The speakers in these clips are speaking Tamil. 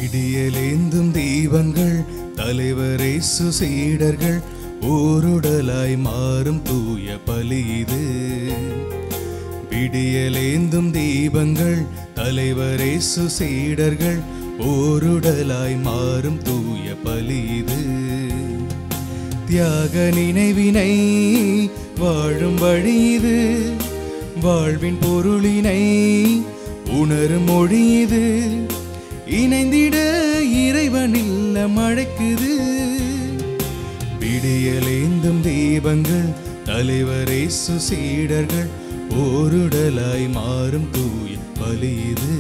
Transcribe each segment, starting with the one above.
விடியலேந்தும் தீபங்கள் தலைவரேசு சீடர்கள் ஓருடலாய் மாறும் தூய பலி இது விடியலேந்தும் தீபங்கள் தலைவரேசு சீடர்கள் ஓருடலாய் மாறும் தூய பலி இது தியாக நினைவினை வாழும் வழி இது வாழ்வின் பொருளினை உணரும் மொழி இது இணைந்திட இறைவனில் மழைக்குது விடியலேந்தும் தீபங்கள் தலைவரேசு சீடர்கள் ஓருடலாய் மாறும் தூய பலி இது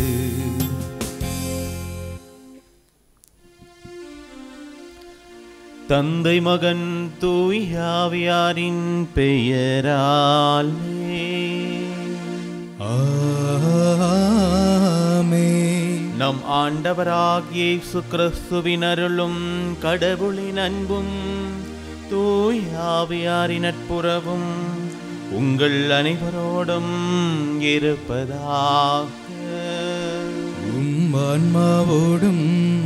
தந்தை மகன் தூயாவியாரின் பெயராலே ஆமென். நம் ஆண்டவராகிய இயேசு கிறிஸ்துவின் அருளும் கடவுளின் அன்பும் தூயாவியாரின் நட்புறவும் உங்கள் அனைவரோடும் இருப்பதாக உம் ஆன்மாவோடும்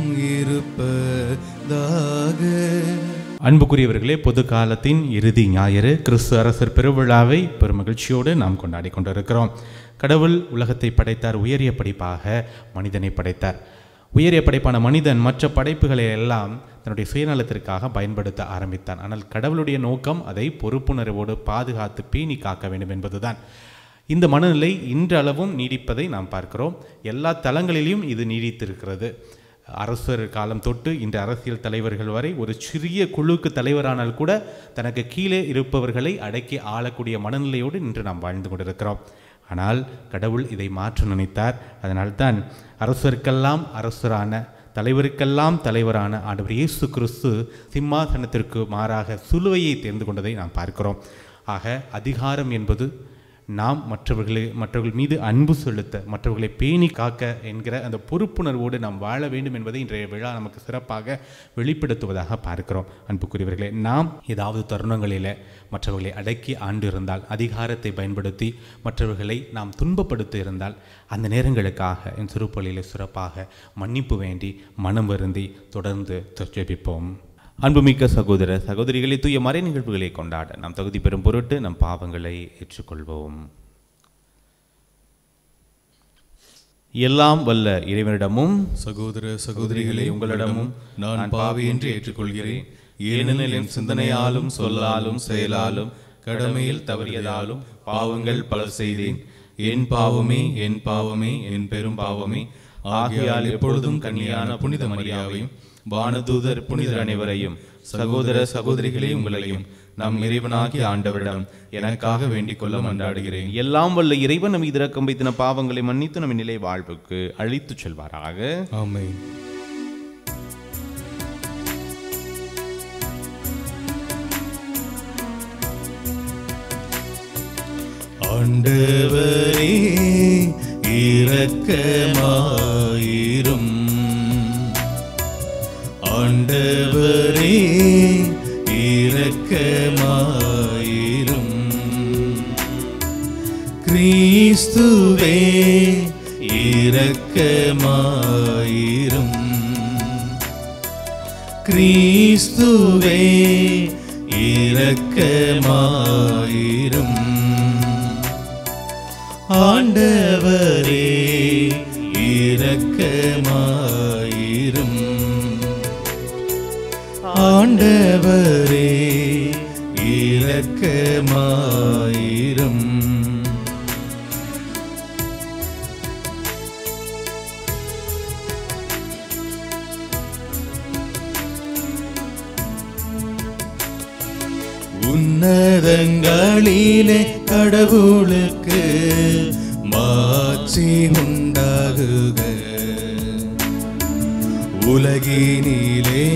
இருப்பதாக அன்புக்குரியவர்களே பொது காலத்தின் இறுதி ஞாயிறு கிறிஸ்து அரசர் பெருவிழாவை பெருமகிழ்ச்சியோடு நாம் கொண்டாடி கொண்டிருக்கிறோம் கடவுள் உலகத்தை படைத்தார் உயரிய படைப்பாக மனிதனை படைத்தார் உயரிய படைப்பான மனிதன் மற்ற படைப்புகளை எல்லாம் தன்னுடைய சுயநலத்திற்காக பயன்படுத்த ஆரம்பித்தான் ஆனால் கடவுளுடைய நோக்கம் அதை பொறுப்புணர்வோடு பாதுகாத்து பேணி காக்க வேண்டும் என்பதுதான் இந்த மனநிலை இன்றளவும் நீடிப்பதை நாம் பார்க்கிறோம் எல்லா தளங்களிலும் இது நீடித்திருக்கிறது அரசர் காலம் தொட்டு இந்த அரசியல் தலைவர்கள் வரை ஒரு சிறிய குழுக்கு தலைவரானால் கூட தனக்கு கீழே இருப்பவர்களை அடக்கி ஆளக்கூடிய மனநிலையோடு இன்று நாம் வாழ்ந்து கொண்டிருக்கிறோம் ஆனால் கடவுள் இதை மாற்ற நினைத்தார் அதனால்தான் அரசருக்கெல்லாம் அரசரான தலைவருக்கெல்லாம் தலைவரான ஆண்டவர் இயேசு கிறிஸ்து சிம்மாசனத்திற்கு மாறாக சிலுவையை தேர்ந்து கொண்டதை நாம் பார்க்கிறோம் ஆக அதிகாரம் என்பது நாம் மற்றவர்களை மற்றவர்கள் மீது அன்பு செலுத்த மற்றவர்களை பேணி காக்க என்கிற அந்த பொறுப்புணர்வோடு நாம் வாழ வேண்டும் என்பதை இன்றைய விழா நமக்கு சிறப்பாக வெளிப்படுத்துவதாக பார்க்கிறோம் அன்புக்குரியவர்களே நாம் ஏதாவது தருணங்களில் மற்றவர்களை அடக்கி ஆண்டு இருந்தால் அதிகாரத்தை பயன்படுத்தி மற்றவர்களை நாம் துன்பப்படுத்தி இருந்தால் அந்த நேரங்களுக்காக என் திருப்பலியில் சிறப்பாக மன்னிப்பு வேண்டி மனம் வருந்தி தொடர்ந்து ஜெபிப்போம் அன்புமிக்க சகோதர சகோதரிகளை தூய மறை நிகழ்வுகளை கொண்டாட நாம் தகுதி பெறும் பொருட்டு நம் பாவங்களை ஏற்றுக்கொள்வோம் எல்லாம் வல்ல இறைவனிடமும் சகோதர சகோதரிகளே உங்களிடமும் நான் பாவி என்று ஏற்றுக்கொள்கிறேன் ஏனெனில் என் சிந்தனையாலும் சொல்லாலும் செயலாலும் கடமையில் தவறியதாலும் பாவங்கள் பல செய்தேன் என் பாவமே என் பாவமே என் பெரும் பாவமே ஆகையால் எப்பொழுதும் கன்னியான புனித மரியாவையும் வானதூதர் புனிதர் அனைவரையும் சகோதர சகோதரிகளே உங்களையும் நம் இறைவனாகிய ஆண்டவரிடம் எனக்காக வேண்டிக் கொள்ள மன்றாடுகிறேன் எல்லாம் வல்ல இறைவன் நம் இரக்கம் வைத்தின பாவங்களை மன்னித்து நம் நிலை வாழ்வுக்கு அழைத்துச் செல்வாராக ஆமென் ஆண்டவரே இரக்கமாயிரும் ஆண்டவரே இரக்கமாயிரும் கிறிஸ்துவே இரக்கமாயிரும் கிறிஸ்துவே இரக்கமாயிரும் ஆண்டவரே இரக்கமாயிரும் ஆண்டவரே இரக்கமாயிரும் உன்னதங்களிலே கடவுளுக்கு மாட்சி உண்டாகுக உலகினிலே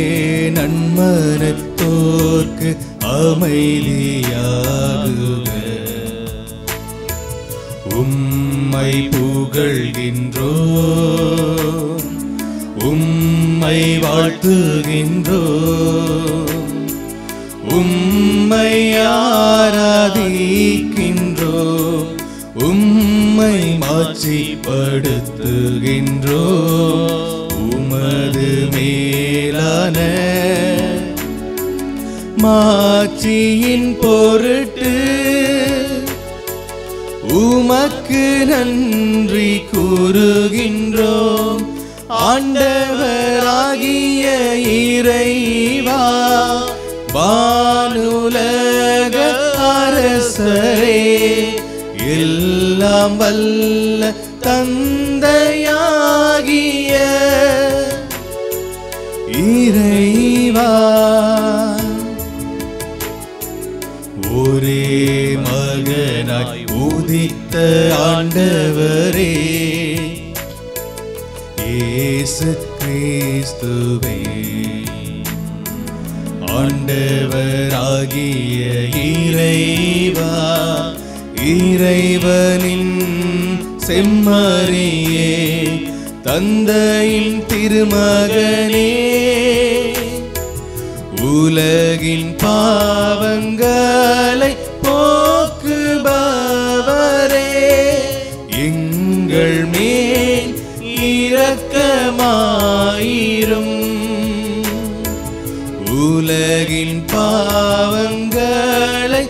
நன்மனத்தோர்க்கு அமைதியாகுக உம்மை புகழ்கின்றோம் உம்மை வாழ்த்துகின்றோம் உம்மை ஆராதிக்கின்றோம் உம்மை மாட்சிப்படுத்துகின்றோம் மேலான மாட்சியின் பொருட்டு உமக்கு நன்றி கூறுகின்றோம் ஆண்டவராகிய இறைவா வானுலக அரசரே எல்லாம் வல்ல தந்தையாகிய இறைவா ஒரே மகனாய் உதித்த ஆண்டவரே இயேசு கிறிஸ்துவே ஆண்டவராகிய இறைவா இறைவனின் செம்மறியே தந்தையின் திருமகனே உலகின் பாவங்களை போக்குபவரே எங்கள் மேல் இரக்கமாயிரும் உலகின் பாவங்களை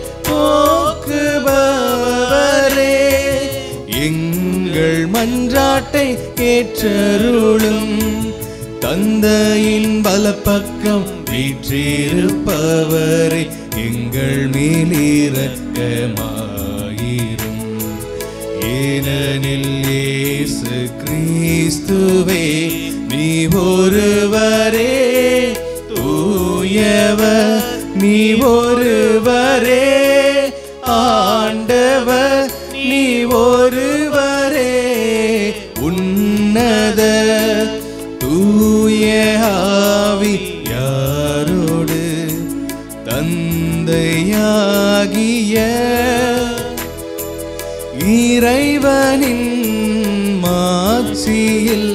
போக்குபவரே எங்கள் மன்றாட்டை ஏற்றருளும் தந்தையின் பலப்பக்கம் வீற்றிருப்பவரே எங்கள் மேலிரக்கமாயிரும் ஏனெனில் இயேசு கிறிஸ்துவே நீ ஒருவரே தூயவர் நீ ஒருவரே ஆண்டவர் நீ ஒருவரே உன்னத தூய ஆவியாரோடு தந்தையாகிய இறைவனின் மாட்சியில்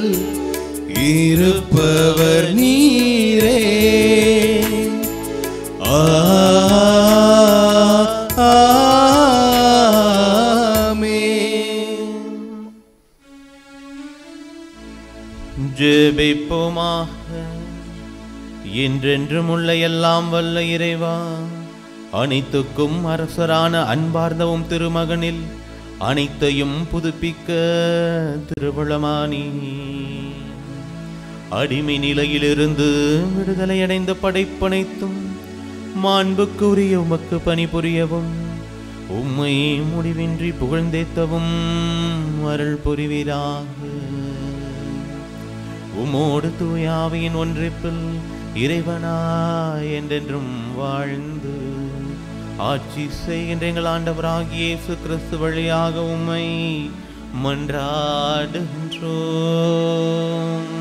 இருப்பவர் நீரே ஆ ஆமென். ஜெபிப்போமாக என்றென்றும் உள்ள எல்லாம் வல்ல இறைவா அனைத்துக்கும் அரசரான அன்பார்ந்தவும் திருமகனில் அனைத்தையும் புதுப்பிக்க திருவளமானி அடிமை நிலையிலிருந்து விடுதலை அடைந்த படைப்பனைத்தும் மாண்புக்குரிய உமக்கு பணிபுரியவும் உம்மை முடிவின்றி புகழ்ந்தேத்தவும் அருள் புரிவீராக உமோடு தூயாவியின் ஒன்றிப்பில் இறைவனாய் என்றென்றும் வாழ்ந்து ஆட்சி செய்கின்ற எங்கள் ஆண்டவராகிய இயேசு கிறிஸ்து வழியாக உம்மை மன்றாடுகின்றோம்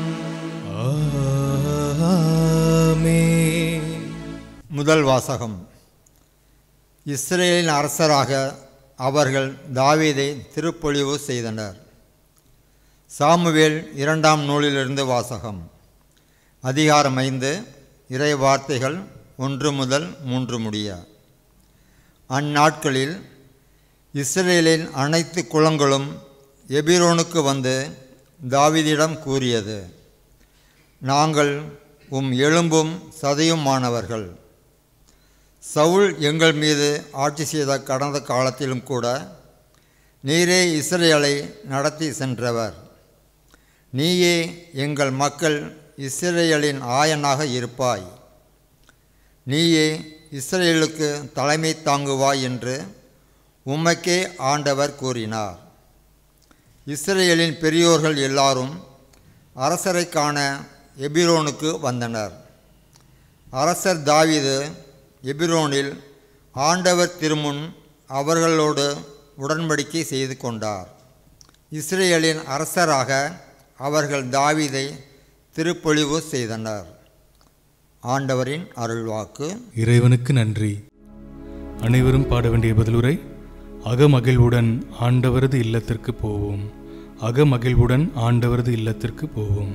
ஆமென். முதல் வாசகம் இஸ்ரேலின் அரசராக அவர்கள் தாவீதை திருப்பொழிவு செய்தனர் சாமுவேல் இரண்டாம் நூலிலிருந்து வாசகம் அதிகாரம் ஐந்து இறை வார்த்தைகள் ஒன்று முதல் மூன்று முடிய அந்நாட்களில் இஸ்ரேலின் அனைத்து குளங்களும் எபிரோனுக்கு வந்து தாவீதிடம் கூறியது நாங்கள் உம் எலும்பும் சதையுமானவர்கள் சவுல் எங்கள் மீது ஆட்சி செய்த கடந்த காலத்திலும் கூட நீரே இஸ்ரேலை நடத்தி சென்றவர் நீயே எங்கள் மக்கள் இஸ்ரேலின் ஆயனாக இருப்பாய் நீயே இஸ்ரேலுக்கு தலைமை தாங்குவாய் என்று உமக்கே ஆண்டவர் கூறினார் இஸ்ரேலின் பெரியோர்கள் எல்லாரும் அரசரை காண எபிரோனுக்கு வந்தனர் அரசர் தாவீது எபிரோனில் ஆண்டவர் திருமுன் அவர்களோடு உடன்படிக்கை செய்து கொண்டார் இஸ்ரேலின் அரசராக அவர்கள் தாவீதை திருப்பொழிவு செய்தனர் ஆண்டவரின் அருள்வாக்கு இறைவனுக்கு நன்றி அனைவரும் பாட வேண்டிய பதிலுரை அகமகிழ்வுடன் ஆண்டவரது இல்லத்திற்கு போவோம் அகமகிழ்வுடன் ஆண்டவரது இல்லத்திற்கு போவோம்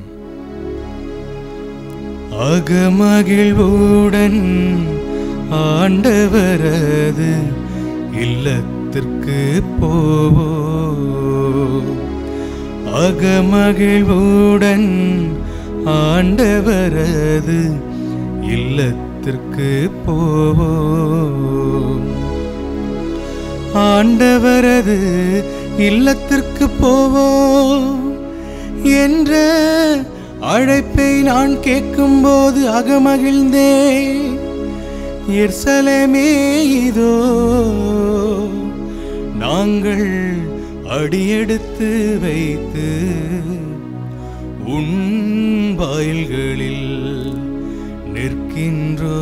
அகமகிழ்வுடன் ஆண்டவரது இல்லத்திற்கு போவோ அகமகிழ்வுடன் ஆண்டவரது இல்லத்திற்கு போவோம் ஆண்டவரது இல்லத்திற்கு போவோம் என்ற அழைப்பை நான் கேட்கும்போது அகமகிழ்ந்தேன் எர்சலமே இதோ நாங்கள் அடியெடுத்து வைத்து உன் வாயில்களில் நிற்கின்றோ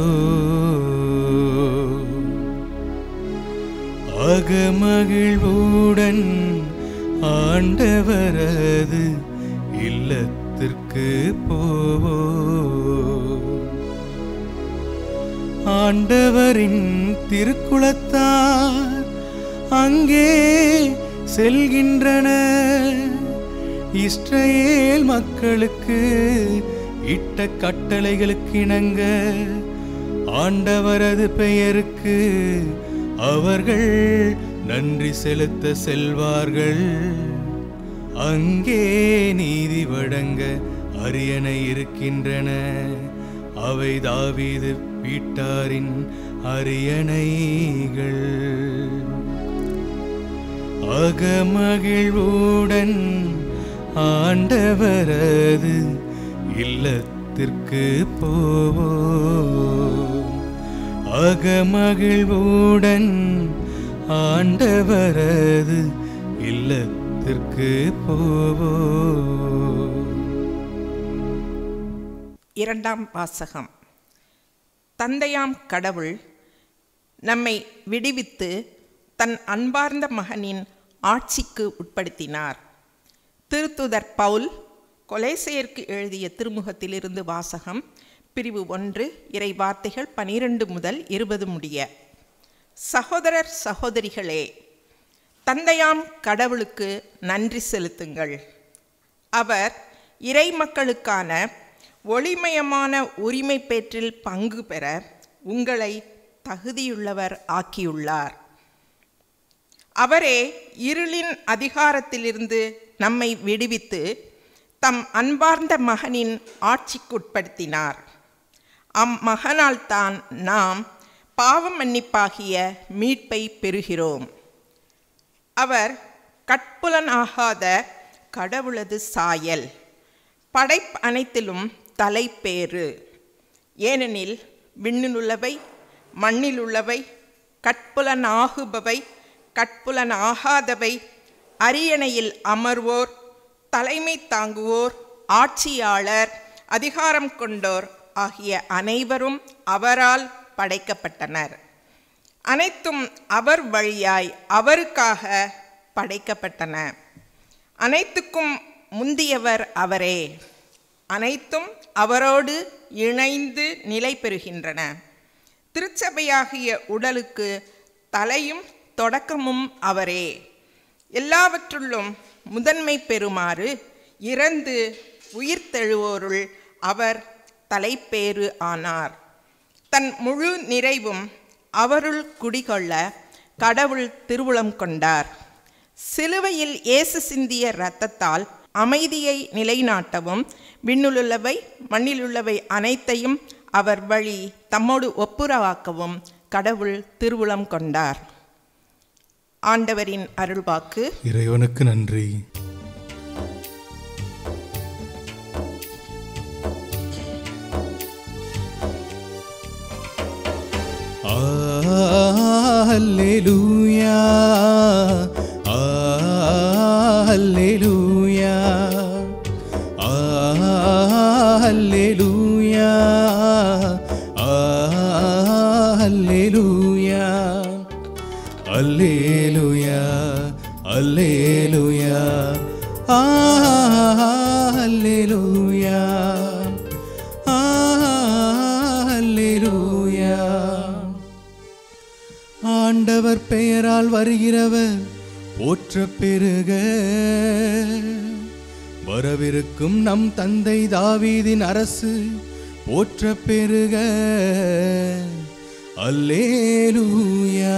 அகமகிழ்வுடன் ஆண்டவரது இல்லத்திற்கு போவோ ஆண்டவரின் திருக்குளத்தார் அங்கே செல்கின்றன இஸ்ரவேல் மக்களுக்கு இட்ட கட்டளைகளுக்கு இணங்க ஆண்டவரது பெயருக்கு அவர்கள் நன்றி செலுத்த செல்வார்கள் அங்கே நீதி வழங்க அரியணை இருக்கின்றன அவை தாவீது வீட்டாரின் அரியணைகள் அகமகிழ்வுடன் ஆண்டவரது இல்லத்திற்கு போவோம் அகமகிழ்வுடன் ஆண்டவரது இல்லத்திற்கு போவோம் இரண்டாம் வாசகம் தந்தையாம் கடவுள் நம்மை விடுவித்து தன் அன்பார்ந்த மகனின் ஆட்சிக்கு உட்படுத்தினார் திருத்துதர் பவுல் கொலேசையருக்கு எழுதிய திருமுகத்திலிருந்து வாசகம் பிரிவு ஒன்று இறை வார்த்தைகள் பனிரெண்டு முதல் இருபது முடிய சகோதரர் சகோதரிகளே தந்தையாம் கடவுளுக்கு நன்றி செலுத்துங்கள் அவர் இறை மக்களுக்கான ஒளிமயமான உரிமை பேற்றில் பங்கு பெற உங்களை தகுதியுள்ளவர் ஆக்கியுள்ளார் அவரே இருளின் அதிகாரத்திலிருந்து நம்மை விடுவித்து தம் அன்பார்ந்த மகனின் ஆட்சிக்குட்படுத்தினார் அம்மகனால் தான் நாம் பாவ மன்னிப்பாகிய மீட்பை பெறுகிறோம் அவர் கட்புலனாகாத கடவுளது சாயல் படைப்பு அனைத்திலும் தலைப்பேறு ஏனெனில் விண்ணிலுள்ளவை மண்ணிலுள்ளவை கட்புலனாகுபவை கட்புலனாகாதவை அரியணையில் அமர்வோர் தலைமை தாங்குவோர் ஆட்சியாளர் அதிகாரம் கொண்டோர் ஆகிய அனைவரும் அவரால் படைக்கப்பட்டனர் அனைத்தும் அவர் வழியாய் அவருக்காக படைக்கப்பட்டன அனைத்துக்கும் முந்தியவர் அவரே அனைத்தும் அவரோடு இணைந்து நிலை பெறுகின்றன திருச்சபையாகிய உடலுக்கு தலையும் தொடக்கமும் அவரே எல்லாவற்றுள்ளும் முதன்மை பெறுமாறு இறந்து உயிர்த்தெழுவோருள் அவர் தலைப்பேறு ஆனார் தன் முழு நிறைவும் அவருள் குடிகொள்ள கடவுள் திருவுளம் கொண்டார் சிலுவையில் இயேசு சிந்திய இரத்தத்தால் அமைதியை நிலைநாட்டவும் விண்ணுளுள்ளவை மண்ணிலுள்ளவை அனைத்தையும் அவர் வழி தம்மோடு ஒப்புரவாக்கவும் கடவுள் திருவுளம் கொண்டார் ஆண்டவரின் அருள்வாக்கு இறைவனுக்கு நன்றி Alleluia. Alleluia. Alleluia. Alleluia. Alleluia. Alleluia. Alleluia. Alleluia. ஆண்டவர் பெயரால் வருகிறவர் போற்ற பெருக வரவிருக்கும் நம் தந்தை தாவீதின் அரசு போற்ற பெருக அல்லேலூயா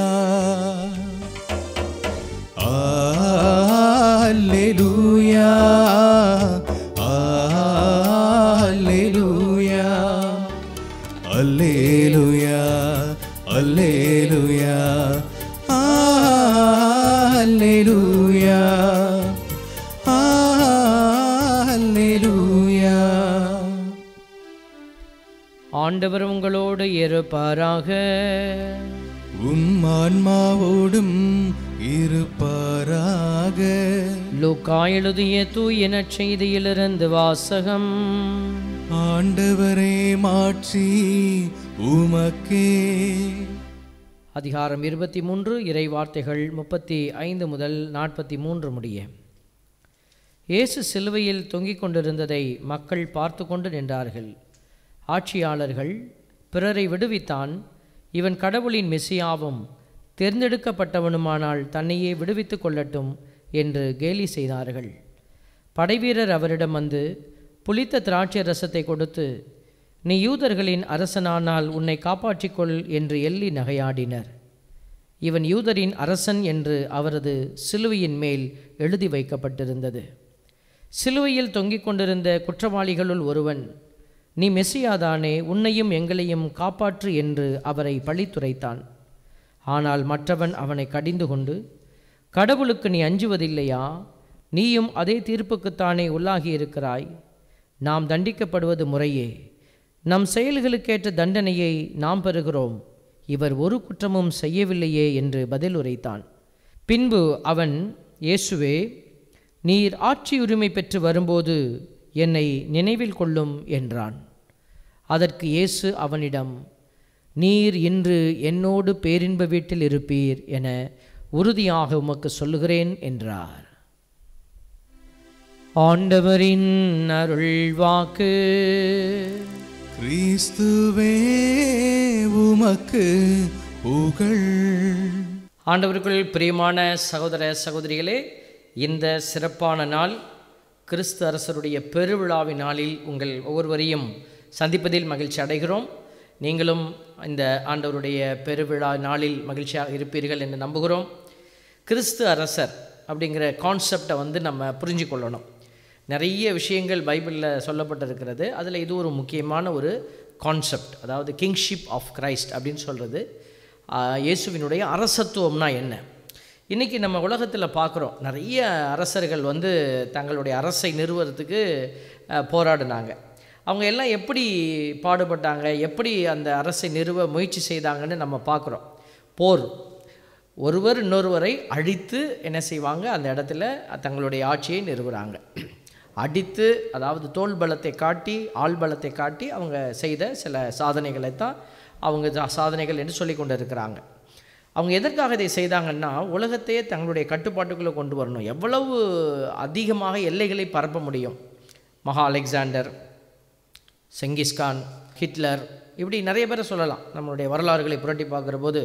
அல்லேலூயா அல்லேலூயா அல்லேலூயா ஆ, அல்லேலூயா ஆ, அல்லேலூயா ஆண்டவர் உங்களோடு இருப்பாராக உம் ஆன்மாவோடும் இருப்பாராக லூக்கா எழுதிய தூய நற்செய்தியிலிருந்து வாசகம் ஆண்டவரே மாற்றி உமக்கே அதிகாரம் இருபத்தி மூன்று இறை வார்த்தைகள் முப்பத்தி ஐந்து முதல் நாற்பத்தி மூன்று முடிய இயேசு சிலுவையில் தொங்கிக் கொண்டிருந்ததை மக்கள் பார்த்து கொண்டு நின்றார்கள் ஆட்சியாளர்கள் பிறரை விடுவித்தான் இவன் கடவுளின் மெசியாவும் தேர்ந்தெடுக்கப்பட்டவனுமானால் தன்னையே விடுவித்துக் கொள்ளட்டும் என்று கேலி செய்தார்கள் படைவீரர் அவரிடம் வந்து புளித்த திராட்சை ரசத்தை கொடுத்து நீ யூதர்களின் அரசனானால் உன்னை காப்பாற்றிக்கொள் என்று எள்ளி நகையாடினர் இவன் யூதரின் அரசன் என்று அவரது சிலுவையின் மேல் எழுதி வைக்கப்பட்டிருந்தது சிலுவையில் தொங்கிக் கொண்டிருந்த குற்றவாளிகளுள் ஒருவன் நீ மெசியாதானே உன்னையும் எங்களையும் காப்பாற்று என்று அவரை பழித்துரைத்தான் ஆனால் மற்றவன் அவனை கடிந்து கொண்டு கடவுளுக்கு நீ அஞ்சுவதில்லையா நீயும் அதே தீர்ப்புக்குத்தானே உள்ளாகி இருக்கிறாய் நாம் தண்டிக்கப்படுவது முறையே நம் செயல்களுக்கேற்ற தண்டனையை நாம் பெறுகிறோம் இவர் ஒரு குற்றமும் செய்யவில்லையே என்று பதில் உரைத்தான் பின்பு அவன் இயேசுவே நீர் ஆட்சி உரிமை பெற்று வரும்போது என்னை நினைவில் கொள்ளும் என்றான் அதற்கு இயேசு அவனிடம் நீர் இன்று என்னோடு பேரின்ப வீட்டில் இருப்பீர் என உறுதியாக உமக்கு சொல்லுகிறேன் என்றார் ஆண்டவரின் அருள் வாக்கு கிறிஸ்துவே உமக்கு புகழ் ஆண்டவருக்குள் பிரியமான சகோதர சகோதரிகளே இந்த சிறப்பான நாள் கிறிஸ்து அரசருடைய பெருவிழாவின் நாளில் உங்கள் ஒவ்வொருவரையும் சந்திப்பதில் மகிழ்ச்சி அடைகிறோம் நீங்களும் இந்த ஆண்டவருடைய பெருவிழா நாளில் மகிழ்ச்சியாக இருப்பீர்கள் என்று நம்புகிறோம் கிறிஸ்து அரசர் அப்படிங்கிற கான்செப்டை வந்து நம்ம புரிஞ்சு கொள்ளணும் நிறைய விஷயங்கள் பைபிளில் சொல்லப்பட்டிருக்கிறது அதில் இது ஒரு முக்கியமான ஒரு கான்செப்ட் அதாவது கிங்ஷிப் ஆஃப் கிரைஸ்ட் அப்படின்னு சொல்கிறது இயேசுவினுடைய அரசத்துவம்னா என்ன இன்றைக்கி நம்ம உலகத்தில் பார்க்குறோம் நிறைய அரசர்கள் வந்து தங்களுடைய அரசை நிறுவறதுக்கு அஹ், போராடினாங்க அவங்க எல்லாம் எப்படி பாடுபட்டாங்க எப்படி அந்த அரசை நிறுவ முயற்சி செய்தாங்கன்னு நம்ம பார்க்குறோம் போர் ஒருவர் இன்னொருவரை அழித்து என்ன செய்வாங்க அந்த இடத்துல தங்களுடைய ஆட்சியை நிறுவுறாங்க அடித்து அதாவது தோல் பலத்தை காட்டி ஆள் பலத்தை காட்டி அவங்க செய்த சில சாதனைகளை தான் அவங்க ஜா- சாதனைகள் என்று சொல்லி கொண்டு இருக்கிறாங்க அவங்க எதற்காக இதை செய்தாங்கன்னா உலகத்தையே தங்களுடைய கட்டுப்பாட்டுக்குள்ளே கொண்டு வரணும் எவ்வளவு அதிகமாக எல்லைகளை பரப்ப முடியும் மகா அலெக்சாண்டர் செங்கிஸ்கான் ஹிட்லர் இப்படி நிறைய பேரை சொல்லலாம் நம்மளுடைய வரலாறுகளை புரட்டி பார்க்குற போது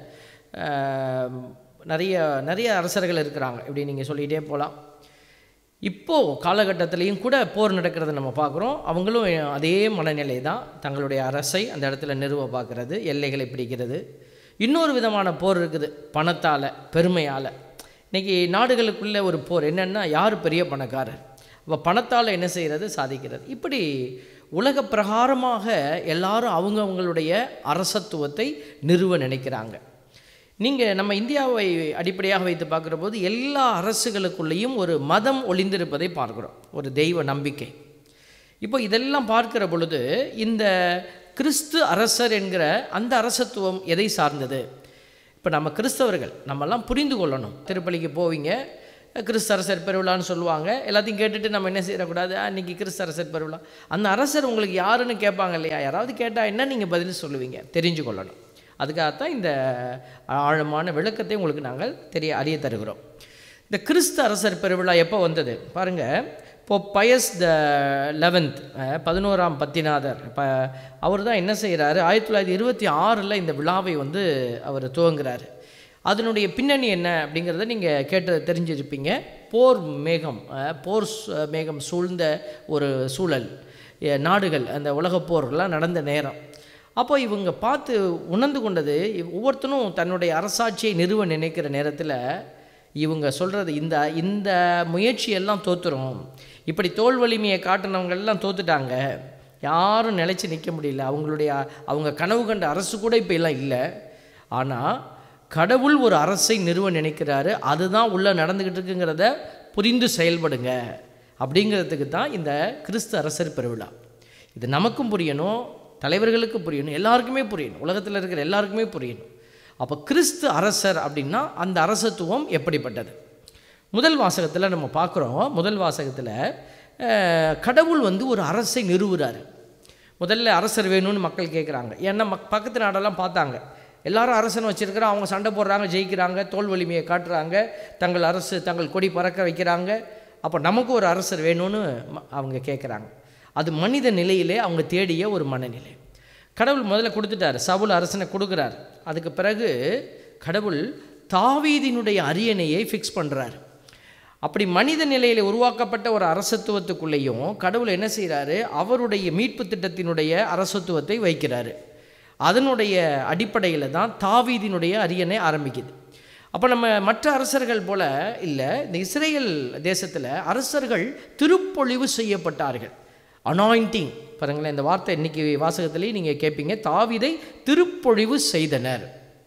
அஹ், நிறைய நிறைய அரசர்கள் இருக்கிறாங்க இப்படி நீங்கள் சொல்லிகிட்டே போகலாம் இப்போது காலகட்டத்திலையும் கூட போர் நடக்கிறத நம்ம பார்க்குறோம் அவங்களும் அதே மனநிலை தான் தங்களுடைய அரசை அந்த இடத்துல நிறுவ பார்க்கறது எல்லைகளை பிடிக்கிறது இன்னொரு விதமான போர் இருக்குது பணத்தால் பெருமையால் இன்றைக்கி நாடுகளுக்குள்ள ஒரு போர் என்னென்னா யார் பெரிய பணக்காரர் அப்போ பணத்தால் என்ன செய்கிறது சாதிக்கிறது இப்படி உலக பிரகாரமாக எல்லாரும் அவங்க அவங்களுடைய அரசத்துவத்தை நிறுவ நினைக்கிறாங்க நீங்கள் நம்ம இந்தியாவை அடிப்படையாக வைத்து பார்க்குற போது எல்லா அரசுகளுக்குள்ளேயும் ஒரு மதம் ஒளிந்திருப்பதை பார்க்குறோம் ஒரு தெய்வ நம்பிக்கை இப்போ இதெல்லாம் பார்க்கிற பொழுது இந்த கிறிஸ்து அரசர் என்கிற அந்த அரசத்துவம் எதை சார்ந்தது இப்போ நம்ம கிறிஸ்தவர்கள் நம்மெல்லாம் புரிந்து கொள்ளணும் திருப்பலிக்கு போவீங்க கிறிஸ்து அரசர் பெருவிழான்னு சொல்லுவாங்க எல்லாத்தையும் கேட்டுட்டு நம்ம என்ன செய்யக்கூடாது "ஆ, இன்னைக்கு கிறிஸ்து அரசர் பெருவிழா அந்த அரசர் உங்களுக்கு யாருன்னு கேட்பாங்க இல்லையா யாராவது கேட்டால் என்ன நீங்கள் பதில் சொல்லுவீங்க தெரிஞ்சு கொள்ளணும் அதுக்காகத்தான் இந்த ஆழமான விளக்கத்தை உங்களுக்கு நாங்கள் தெரிய அறிய தருகிறோம் இந்த கிறிஸ்து அரசர் பெருவிழா எப்போ வந்தது பாருங்கள் இப்போ பயஸ் த லெவன்த் பதினோராம் பத்திநாதர் இப்போ அவர் தான் என்ன செய்கிறாரு ஆயிரத்தி தொள்ளாயிரத்தி இருபத்தி ஆறில் இந்த விழாவை வந்து அவர் துவங்குறாரு அதனுடைய பின்னணி என்ன அப்படிங்கிறத நீங்கள் கேட்டு தெரிஞ்சிருப்பீங்க போர் மேகம் அஹ், போர் சு- மேகம் சூழ்ந்த ஒரு சூழல் எ, நாடுகள் அந்த உலகப் போர்லாம் நடந்த நேரம் அப்போ இவங்க பார்த்து உணர்ந்து கொண்டது இவ்- ஒவ்வொருத்தனும் தன்னுடைய அரசாட்சியை நிறுவ நினைக்கிற நேரத்தில் இவங்க சொல்கிறது இந்த இந்த முயற்சியெல்லாம் தோத்துரும் இப்படி தோல் வலிமையை காட்டினவங்க எல்லாம் தோத்துட்டாங்க யாரும் நிலைச்சு நிற்க முடியல அவங்களுடைய அவங்க கனவு கண்ட அரசு கூட இப்போ எல்லாம் இல்லை ஆனால் கடவுள் ஒரு அரசை நிறுவ நினைக்கிறாரு அதுதான் உள்ளே நடந்துக்கிட்டு இருக்குங்கிறத புரிந்து செயல்படுங்க அப்படிங்கிறதுக்கு தான் இந்த கிறிஸ்து அரசர் பெருவிழா இது நமக்கும் புரியணும் தலைவர்களுக்கும் புரியணும் எல்லாருக்குமே புரியணும் உலகத்தில் இருக்கிற எல்லாருக்குமே புரியணும் அப்போ கிறிஸ்து அரசர் அப்படின்னா அந்த அரசத்துவம் எப்படிப்பட்டது முதல் வாசகத்தில் நம்ம பார்க்குறோம் முதல் வாசகத்தில் அஹ், கடவுள் வந்து ஒரு அரசை நிறுவுறாரு முதல்ல அரசர் வேணும்னு மக்கள் கேட்குறாங்க ஏன்னா மக் பக்கத்து நாடெல்லாம் பார்த்தாங்க எல்லாரும் அரசன் வச்சிருக்கிறோம் அவங்க சண்டை போடுறாங்க ஜெயிக்கிறாங்க தோல் வலிமையை காட்டுறாங்க தங்கள் அரசு தங்கள் கொடி பறக்க வைக்கிறாங்க அப்போ நமக்கு ஒரு அரசர் வேணும்னு ம- அவங்க கேட்குறாங்க அது மனித நிலையிலே அவங்க தேடிய ஒரு மனநிலை கடவுள் முதல்ல கொடுத்துட்டார் சவுல் அரசனை கொடுக்குறார் அதுக்கு பிறகு கடவுள் தாவீதினுடைய அரியணையை ஃபிக்ஸ் பண்ணுறாரு அப்படி மனித நிலையில் உருவாக்கப்பட்ட ஒரு அரசத்துவத்துக்குள்ளேயும் கடவுள் என்ன செய்கிறாரு அவருடைய மீட்பு திட்டத்தினுடைய அரசத்துவத்தை வைக்கிறாரு அதனுடைய அடிப்படையில் தான் தாவீதினுடைய அரியணை ஆரம்பிக்குது அப்போ நம்ம மற்ற அரசர்கள் போல இல்லை இந்த இஸ்ரேல் தேசத்தில் அரசர்கள் திருப்பொழிவு செய்யப்பட்டார்கள் அனாயிண்டிங் பாருங்களேன் இந்த வார்த்தை இன்னைக்கு வாசகத்திலேயே நீங்கள் கேட்பீங்க தாவீதை திருப்பொழிவு செய்தனர்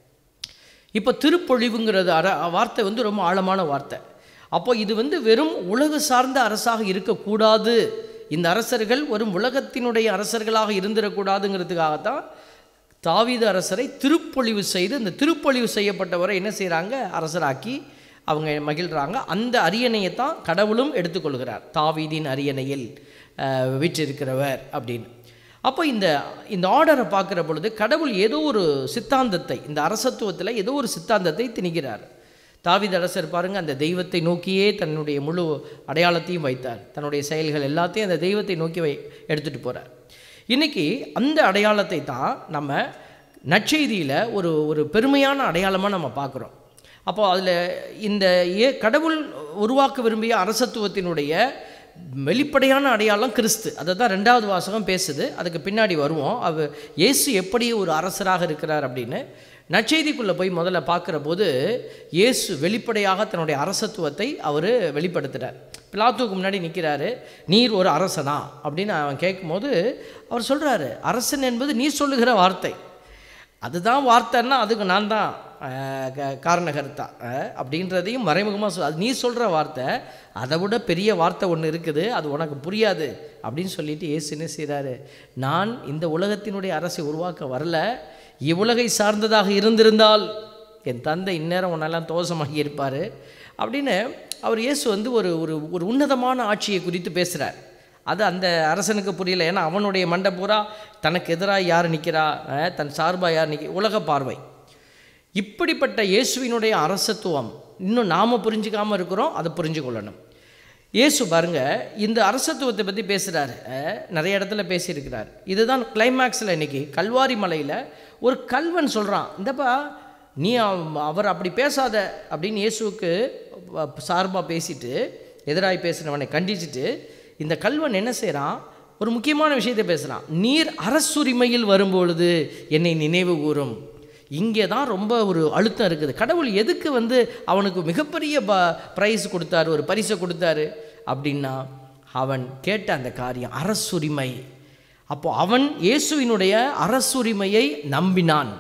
இப்போ திருப்பொழிவுங்கிறது அர வார்த்தை வந்து ரொம்ப ஆழமான வார்த்தை அப்போ இது வந்து வெறும் உலகு சார்ந்த அரசாக இருக்கக்கூடாது இந்த அரசர்கள் வெறும் உலகத்தினுடைய அரசர்களாக இருந்திடக்கூடாதுங்கிறதுக்காகத்தான் தாவீது அரசரை திருப்பொழிவு செய்து இந்த திருப்பொழிவு செய்யப்பட்டவரை என்ன செய்கிறாங்க அரசராக்கி அவங்க மகிழ்கிறாங்க அந்த அரியணையை தான் கடவுளும் எடுத்துக்கொள்கிறார் தாவீதின் அரியணையில் அஹ், வீற்றிருக்கிறவர் அப்படின்னு அப்போ இந்த இந்த ஆர்டரை பார்க்குற பொழுது கடவுள் ஏதோ ஒரு சித்தாந்தத்தை இந்த அரசத்துவத்தில் ஏதோ ஒரு சித்தாந்தத்தை திணிக்கிறார் தாவீது அரசர் பாருங்க அந்த தெய்வத்தை நோக்கியே தன்னுடைய முழு அடையாளத்தையும் வைத்தார் தன்னுடைய செயல்கள் எல்லாத்தையும் அந்த தெய்வத்தை நோக்கி வை எடுத்துகிட்டு போகிறார் இன்னைக்கு அந்த அடையாளத்தை தான் நம்ம நற்செய்தியில் ஒரு ஒரு பெருமையான அடையாளமாக நம்ம பார்க்குறோம் அப்போ அதில் இந்த ஏ கடவுள் உருவாக்க விரும்பிய அரசத்துவத்தினுடைய வெளிப்படையான அடையாளம் கிறிஸ்து அதை தான் ரெண்டாவது வாசகம் பேசுது அதுக்கு பின்னாடி வருவோம் அவ இயேசு எப்படி ஒரு அரசராக இருக்கிறார் அப்படின்னு நற்செய்திக்குள்ளே போய் முதல்ல பார்க்குற போது இயேசு வெளிப்படையாக தன்னுடைய அரசத்துவத்தை அவர் வெளிப்படுத்துகிறார் பிலாத்துவுக்கு முன்னாடி நிற்கிறாரு நீர் ஒரு அரசனா அப்படின்னு அவன் கேட்கும்போது அவர் சொல்கிறாரு அரசன் என்பது நீ சொல்லுகிற வார்த்தை அதுதான் வார்த்தைன்னா அதுக்கு நான் தான் அஹ், க- காரணகர்த்தா அஹ், அப்படின்றதையும் மறைமுகமாக சொல் அது நீ சொல்கிற வார்த்தை அதை விட பெரிய வார்த்தை ஒன்று இருக்குது அது உனக்கு புரியாது அப்படின்னு சொல்லிட்டு இயேசு என்ன செய்கிறாரு நான் இந்த உலகத்தினுடைய அரசை உருவாக்க வரல இவ்வுலகை சார்ந்ததாக இருந்திருந்தால் என் தந்தை இந்நேரம் உன்னெல்லாம் தோஷமாகி இருப்பார் அப்படின்னு அவர் இயேசு வந்து ஒரு ஒரு ஒரு உன்னதமான ஆட்சியை குறித்து பேசுகிறார் அது அந்த அரசனுக்கு புரியல ஏன்னா அவனுடைய மண்டை பூரா தனக்கு எதிராக யார் நிற்கிறா அஹ், தன் சார்பாக யார் நிற்க உலக பார்வை இப்படிப்பட்ட இயேசுவினுடைய அரசத்துவம் இன்னும் நாம் புரிஞ்சுக்காமல் இருக்கிறோம் அதை புரிஞ்சு கொள்ளணும் இயேசு பாருங்க இந்த அரசத்துவத்தை பற்றி பேசுகிறாரு நிறைய இடத்துல பேசியிருக்கிறார் இதுதான் கிளைமேக்ஸில் இன்னைக்கு கல்வாரி மலையில் ஒரு கல்வன் சொல்கிறான் இந்தப்பா நீ அவ- அவர் அப்படி பேசாத அப்படின்னு இயேசுவுக்கு சார்பாக பேசிட்டு எதிராய் பேசினவனை கண்டிச்சிட்டு இந்த கல்வன் என்ன செய்கிறான் ஒரு முக்கியமான விஷயத்தை பேசுகிறான் நீர் அரசுரிமையில் வரும்பொழுது என்னை நினைவு கூறும் இங்கே தான் ரொம்ப ஒரு அழுத்தம் இருக்குது கடவுள் எதுக்கு வந்து அவனுக்கு மிகப்பெரிய ப ப்ரைஸ் கொடுத்தாரு ஒரு பரிசை கொடுத்தாரு அப்படின்னா அவன் கேட்ட அந்த காரியம் அரசுரிமை அப்போ அவன் இயேசுவினுடைய அரசுரிமையை நம்பினான்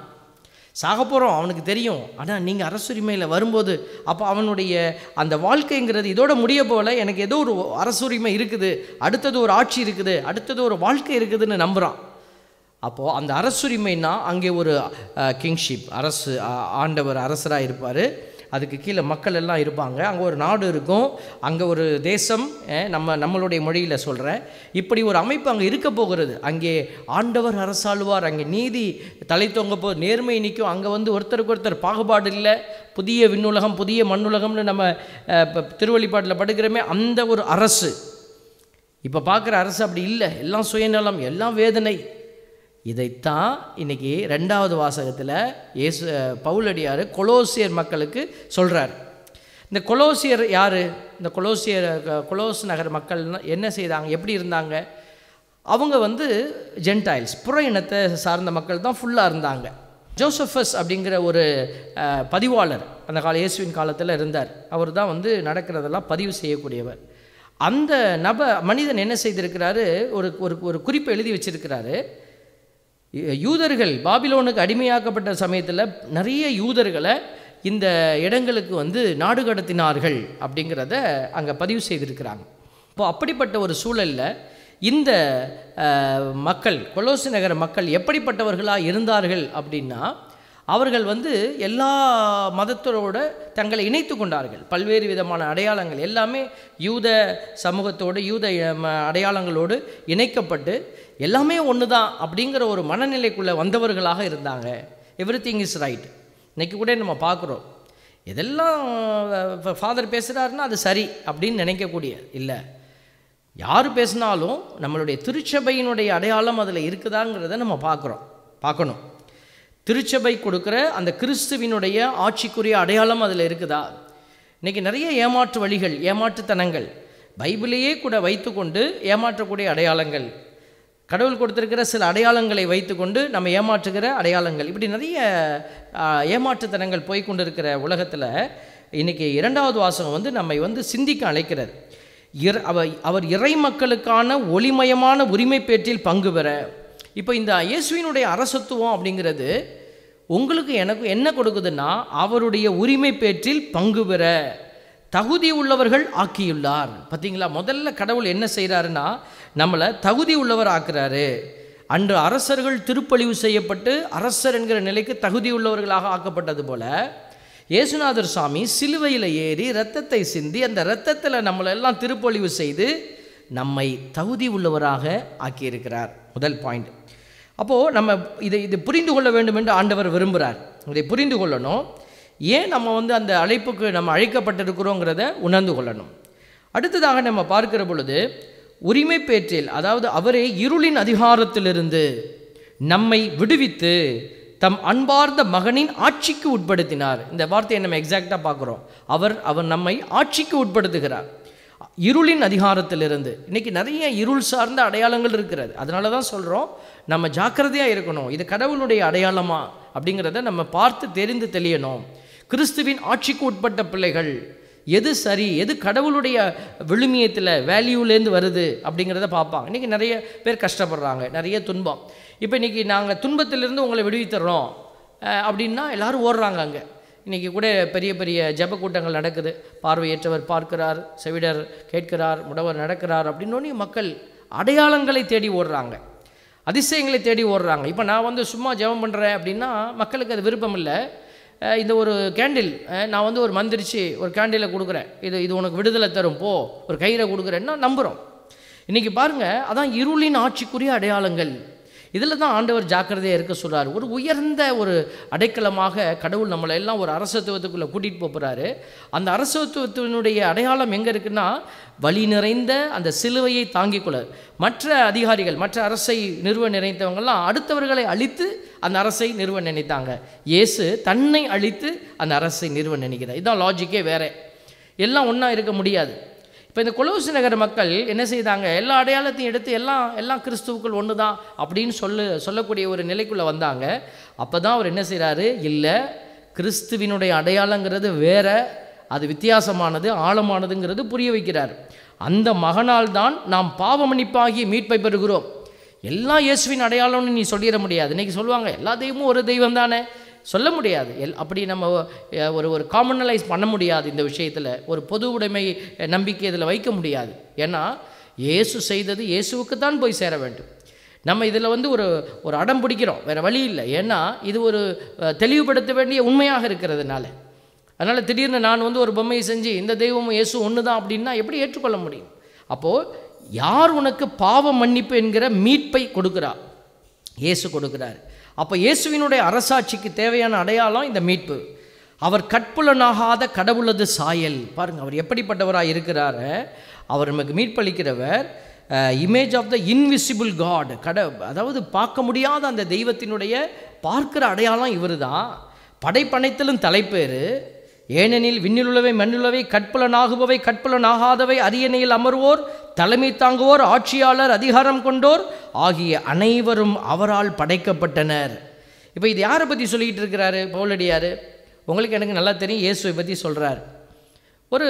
சாக போகிறோம் அவனுக்கு தெரியும் ஆனால் நீங்கள் அரசுரிமையில் வரும்போது அப்போ அவனுடைய அந்த வாழ்க்கைங்கிறது இதோட முடிய போல எனக்கு ஏதோ ஒரு அரசுரிமை இருக்குது அடுத்தது ஒரு ஆட்சி இருக்குது அடுத்தது ஒரு வாழ்க்கை இருக்குதுன்னு நம்புகிறான் அப்போது அந்த அரசுரிமைனா அங்கே ஒரு கிங்ஷிப் அரசு அ- ஆண்டவர் அரசராக இருப்பார் அதுக்கு கீழே மக்கள் எல்லாம் இருப்பாங்க அங்கே ஒரு நாடு இருக்கும் அங்கே ஒரு தேசம் அஹ், நம்ம நம்மளுடைய மொழியில் சொல்கிறேன் இப்படி ஒரு அமைப்பு அங்கே இருக்க போகிறது அங்கே ஆண்டவர் அரசாளுவார் அங்கே நீதி தலை தொங்க போ நேர்மை நிற்கும் அங்கே வந்து ஒருத்தருக்கு ஒருத்தர் பாகுபாடு இல்லை புதிய விண்ணுலகம் புதிய மண்ணுலகம்னு நம்ம அஹ், இப்ப திருவள்ளிப்பாட்டில் படுக்கிறோமே அந்த ஒரு அரசு இப்போ பார்க்குற அரசு அப்படி இல்லை எல்லாம் சுயநலம் எல்லாம் வேதனை இதைத்தான் இன்னைக்கு ரெண்டாவது வாசகத்தில் இயேசு பவுலடியார் கொலோசியர் மக்களுக்கு சொல்கிறார் இந்த கொலோசியர் யார் இந்த கொலோசியர் க- கொலோஸ் நகர் மக்கள் என்ன செய்தாங்க எப்படி இருந்தாங்க அவங்க வந்து ஜென்டைல்ஸ் புற இனத்தை சார்ந்த மக்கள் தான் ஃபுல்லாக இருந்தாங்க ஜோசஃபஸ் அப்படிங்கிற ஒரு அஹ், பதிவாளர் அந்த கால இயேசுவின் காலத்தில் இருந்தார் அவர் தான் வந்து நடக்கிறதெல்லாம் பதிவு செய்யக்கூடியவர் அந்த நப மனிதன் என்ன செய்திருக்கிறாரு ஒரு ஒரு ஒரு குறிப்பை எழுதி வச்சிருக்கிறாரு யூ- யூதர்கள் பாபிலோனுக்கு அடிமையாக்கப்பட்ட சமயத்தில் நிறைய யூதர்களை இந்த இடங்களுக்கு வந்து நாடு கடத்தினார்கள் அப்படிங்கிறத அங்கே பதிவு செய்திருக்கிறாங்க இப்போ அப்படிப்பட்ட ஒரு சூழலில் இந்த அஹ், மக்கள் கொலோசி நகர மக்கள் எப்படிப்பட்டவர்களாக இருந்தார்கள் அப்படின்னா அவர்கள் வந்து எல்லா மதத்தோட தங்களை இணைத்து கொண்டார்கள் பல்வேறு விதமான அடையாளங்கள் எல்லாமே யூத சமூகத்தோடு யூத ம, அடையாளங்களோடு இணைக்கப்பட்டு எல்லாமே ஒன்று தான் அப்படிங்கிற ஒரு மனநிலைக்குள்ளே வந்தவர்களாக இருந்தாங்க எவ்ரி திங் இஸ் ரைட் இன்னைக்கு கூட நம்ம பார்க்குறோம் எதெல்லாம் ஃபாதர் பேசுகிறாருன்னா அது சரி அப்படின்னு நினைக்கக்கூடிய இல்லை யார் பேசினாலும் நம்மளுடைய திருச்சபையினுடைய அடையாளம் அதில் இருக்குதாங்கிறத நம்ம பார்க்குறோம் பார்க்கணும் திருச்சபை கொடுக்குற அந்த கிறிஸ்துவினுடைய ஆட்சிக்குரிய அடையாளம் அதில் இருக்குதா இன்றைக்கி நிறைய ஏமாற்று வழிகள் ஏமாற்றுத்தனங்கள் பைபிளையே கூட வைத்துக்கொண்டு ஏமாற்றக்கூடிய அடையாளங்கள் கடவுள் கொடுத்திருக்கிற சில அடையாளங்களை வைத்துக்கொண்டு நம்ம ஏமாற்றுகிற அடையாளங்கள் இப்படி நிறைய ஆ, ஏமாற்றுத்தனங்கள் போய் கொண்டிருக்கிற உலகத்தில் இன்றைக்கி இரண்டாவது வாசகம் வந்து நம்மை வந்து சிந்திக்க அழைக்கிறது இற அவர் அவர் இறை மக்களுக்கான ஒளிமயமான உரிமை பேற்றில் பங்கு பெற இப்போ இந்த இயேசுவினுடைய அரசத்துவம் அப்படிங்கிறது உங்களுக்கு எனக்கு என்ன கொடுக்குதுன்னா அவருடைய உரிமை பேற்றில் பங்கு பெற தகுதி உள்ளவர்கள் ஆக்கியுள்ளார் பார்த்தீங்களா முதல்ல கடவுள் என்ன செய்கிறாருன்னா நம்மளை தகுதி உள்ளவர் ஆக்குறாரு அன்று அரசர்கள் திருப்பழிவு செய்யப்பட்டு அரசர் என்கிற நிலைக்கு தகுதி உள்ளவர்களாக ஆக்கப்பட்டது போல இயேசுநாதர் சாமி சிலுவையில் ஏறி இரத்தத்தை சிந்தி அந்த இரத்தத்தில் நம்மளெல்லாம் திருப்பொழிவு செய்து நம்மை தகுதி உள்ளவராக ஆக்கியிருக்கிறார் முதல் பாயிண்ட் அப்போது நம்ம இதை இது புரிந்து கொள்ள வேண்டும் என்று ஆண்டவர் விரும்புகிறார் இதை புரிந்து கொள்ளணும் ஏன் நம்ம வந்து அந்த அழைப்புக்கு நம்ம அழைக்கப்பட்டிருக்கிறோங்கிறத உணர்ந்து கொள்ளணும் அடுத்ததாக நம்ம பார்க்கிற பொழுது உரிமை பேற்றில் அதாவது அவரே இருளின் அதிகாரத்திலிருந்து நம்மை விடுவித்து தம் அன்பார்ந்த மகனின் ஆட்சிக்கு உட்படுத்தினார் இந்த வார்த்தையை நம்ம எக்ஸாக்டாக பார்க்குறோம் அவர் அவர் நம்மை ஆட்சிக்கு உட்படுத்துகிறார் இருளின் அதிகாரத்திலிருந்து இன்னைக்கு நிறைய இருள் சார்ந்த அடையாளங்கள் இருக்கிறது அதனால தான் சொல்கிறோம் நம்ம ஜாக்கிரதையாக இருக்கணும் இது கடவுளுடைய அடையாளமா அப்படிங்கிறத நம்ம பார்த்து தெரிந்து தெளியணும் கிறிஸ்துவின் ஆட்சிக்கு உட்பட்ட பிள்ளைகள் எது சரி எது கடவுளுடைய விழுமியத்தில் வேல்யூலேருந்து வருது அப்படிங்கிறத பார்ப்பாங்க இன்றைக்கி நிறைய பேர் கஷ்டப்படுறாங்க நிறைய துன்பம் இப்போ இன்றைக்கி நாங்கள் துன்பத்திலிருந்து உங்களை விடுவித்துறோம் அஹ், அப்படின்னா எல்லாரும் ஓடுறாங்க அங்கே இன்றைக்கி கூட பெரிய பெரிய ஜெப கூட்டங்கள் நடக்குது பார்வையற்றவர் பார்க்கிறார் செவிடர் கேட்கிறார் முடவர் நடக்கிறார் அப்படின்னோடனே மக்கள் அடையாளங்களை தேடி ஓடுறாங்க அதிசயங்களை தேடி ஓடுறாங்க இப்போ நான் வந்து சும்மா ஜெபம் பண்ணுறேன் அப்படின்னா மக்களுக்கு அது விருப்பம் இல்லை அஹ் இந்த ஒரு கேண்டில் நான் வந்து ஒரு மந்திரிச்சு ஒரு கேண்டிலை கொடுக்குறேன் இது இது உனக்கு விடுதலை தரும் போ ஒரு கயிறை கொடுக்குறேன்னா நம்புகிறோம் இன்றைக்கி பாருங்கள் அதான் இருளின் ஆட்சிக்குரிய அடையாளங்கள் இதில் தான் ஆண்டவர் ஜாக்கிரதையாக இருக்க சொல்றார் ஒரு உயர்ந்த ஒரு அடைக்கலமாக கடவுள் நம்மளை எல்லாம் ஒரு அரசத்துவத்துக்குள்ளே கூட்டிகிட்டு போகிறாரு அந்த அரசத்துவத்தினுடைய அடையாளம் எங்கே இருக்குன்னா வழி நிறைந்த அந்த சிலுவையை தாங்கிக் கொள்ள மற்ற அதிகாரிகள் மற்ற அரசை நிறுவ நினைத்தவங்கெல்லாம் அடுத்தவர்களை அழித்து அந்த அரசை நிறுவ நினைத்தாங்க இயேசு தன்னை அழித்து அந்த அரசை நிறுவ நினைக்கிறார் இதுதான் லாஜிக்கே வேற எல்லாம் ஒன்றா இருக்க முடியாது இப்போ இந்த கொலோசி நகர மக்கள் என்ன செய்தாங்க எல்லா அடையாளத்தையும் எடுத்து எல்லாம் எல்லாம் கிறிஸ்துவுக்குள் ஒன்று தான் அப்படின்னு சொல்லு சொல்லக்கூடிய ஒரு நிலைக்குள்ளே வந்தாங்க அப்போ தான் அவர் என்ன செய்கிறாரு இல்லை கிறிஸ்துவினுடைய அடையாளங்கிறது வேற அது வித்தியாசமானது ஆழமானதுங்கிறது புரிய வைக்கிறார் அந்த மகனால் தான் நாம் பாவமன்னிப்பாகி மீட்பை பெறுகிறோம் எல்லா இயேசுவின் அடையாளம்னு நீ சொல்லிட முடியாது இன்றைக்கி சொல்லுவாங்க எல்லா தெய்வமும் ஒரு தெய்வம் தானே சொல்ல முடியாது எல் அப்படி நம்ம அஹ், ஒரு ஒரு காமனலைஸ் பண்ண முடியாது இந்த விஷயத்தில் ஒரு பொது உடைமை அஹ், நம்பிக்கை இதில் வைக்க முடியாது ஏன்னா இயேசு செய்தது இயேசுவுக்கு தான் போய் சேர வேண்டும் நம்ம இதில் வந்து ஒரு ஒரு அடம் பிடிக்கிறோம் வேறு வழி இல்லை ஏன்னா இது ஒரு அஹ், தெளிவுபடுத்த வேண்டிய உண்மையாக இருக்கிறதுனால அதனால் திடீர்னு நான் வந்து ஒரு பொம்மையை செஞ்சு இந்த தெய்வமும் இயேசு ஒன்று தான் அப்படின்னா எப்படி ஏற்றுக்கொள்ள முடியும் அப்போது யார் உனக்கு பாவ மன்னிப்பு என்கிற மீட்பை கொடுக்கிறா இயேசு கொடுக்கிறார் அப்போ இயேசுவினுடைய அரசாட்சிக்கு தேவையான அடையாளம் இந்த மீட்பு அவர் கற்புலனாகாத கடவுளது சாயல் பாருங்க அவர் எப்படிப்பட்டவராக இருக்கிறாரு அவர் நமக்கு மீட்பளிக்கிறவர் image of the invisible god கட அதாவது பார்க்க முடியாத அந்த தெய்வத்தினுடைய பார்க்கிற அடையாளம் இவர் தான் படைப்பனைத்திலும் தலைப்பேறு ஏனெனில் விண்ணிலுள்ளவை மண்ணுள்ளவை கற்பலனாகுபவை கற்பலனாகாதவை அரியணையில் அமர்வோர் தலைமை தாங்குவோர் ஆட்சியாளர் அதிகாரம் கொண்டோர் ஆகிய அனைவரும் அவரால் படைக்கப்பட்டனர் இப்போ இது யாரை பற்றி சொல்லிக்கிட்டு இருக்கிறாரு பவுலடியார் உங்களுக்கு எனக்கு நல்லா தெரியும் இயேசுவை பற்றி சொல்கிறார் ஒரு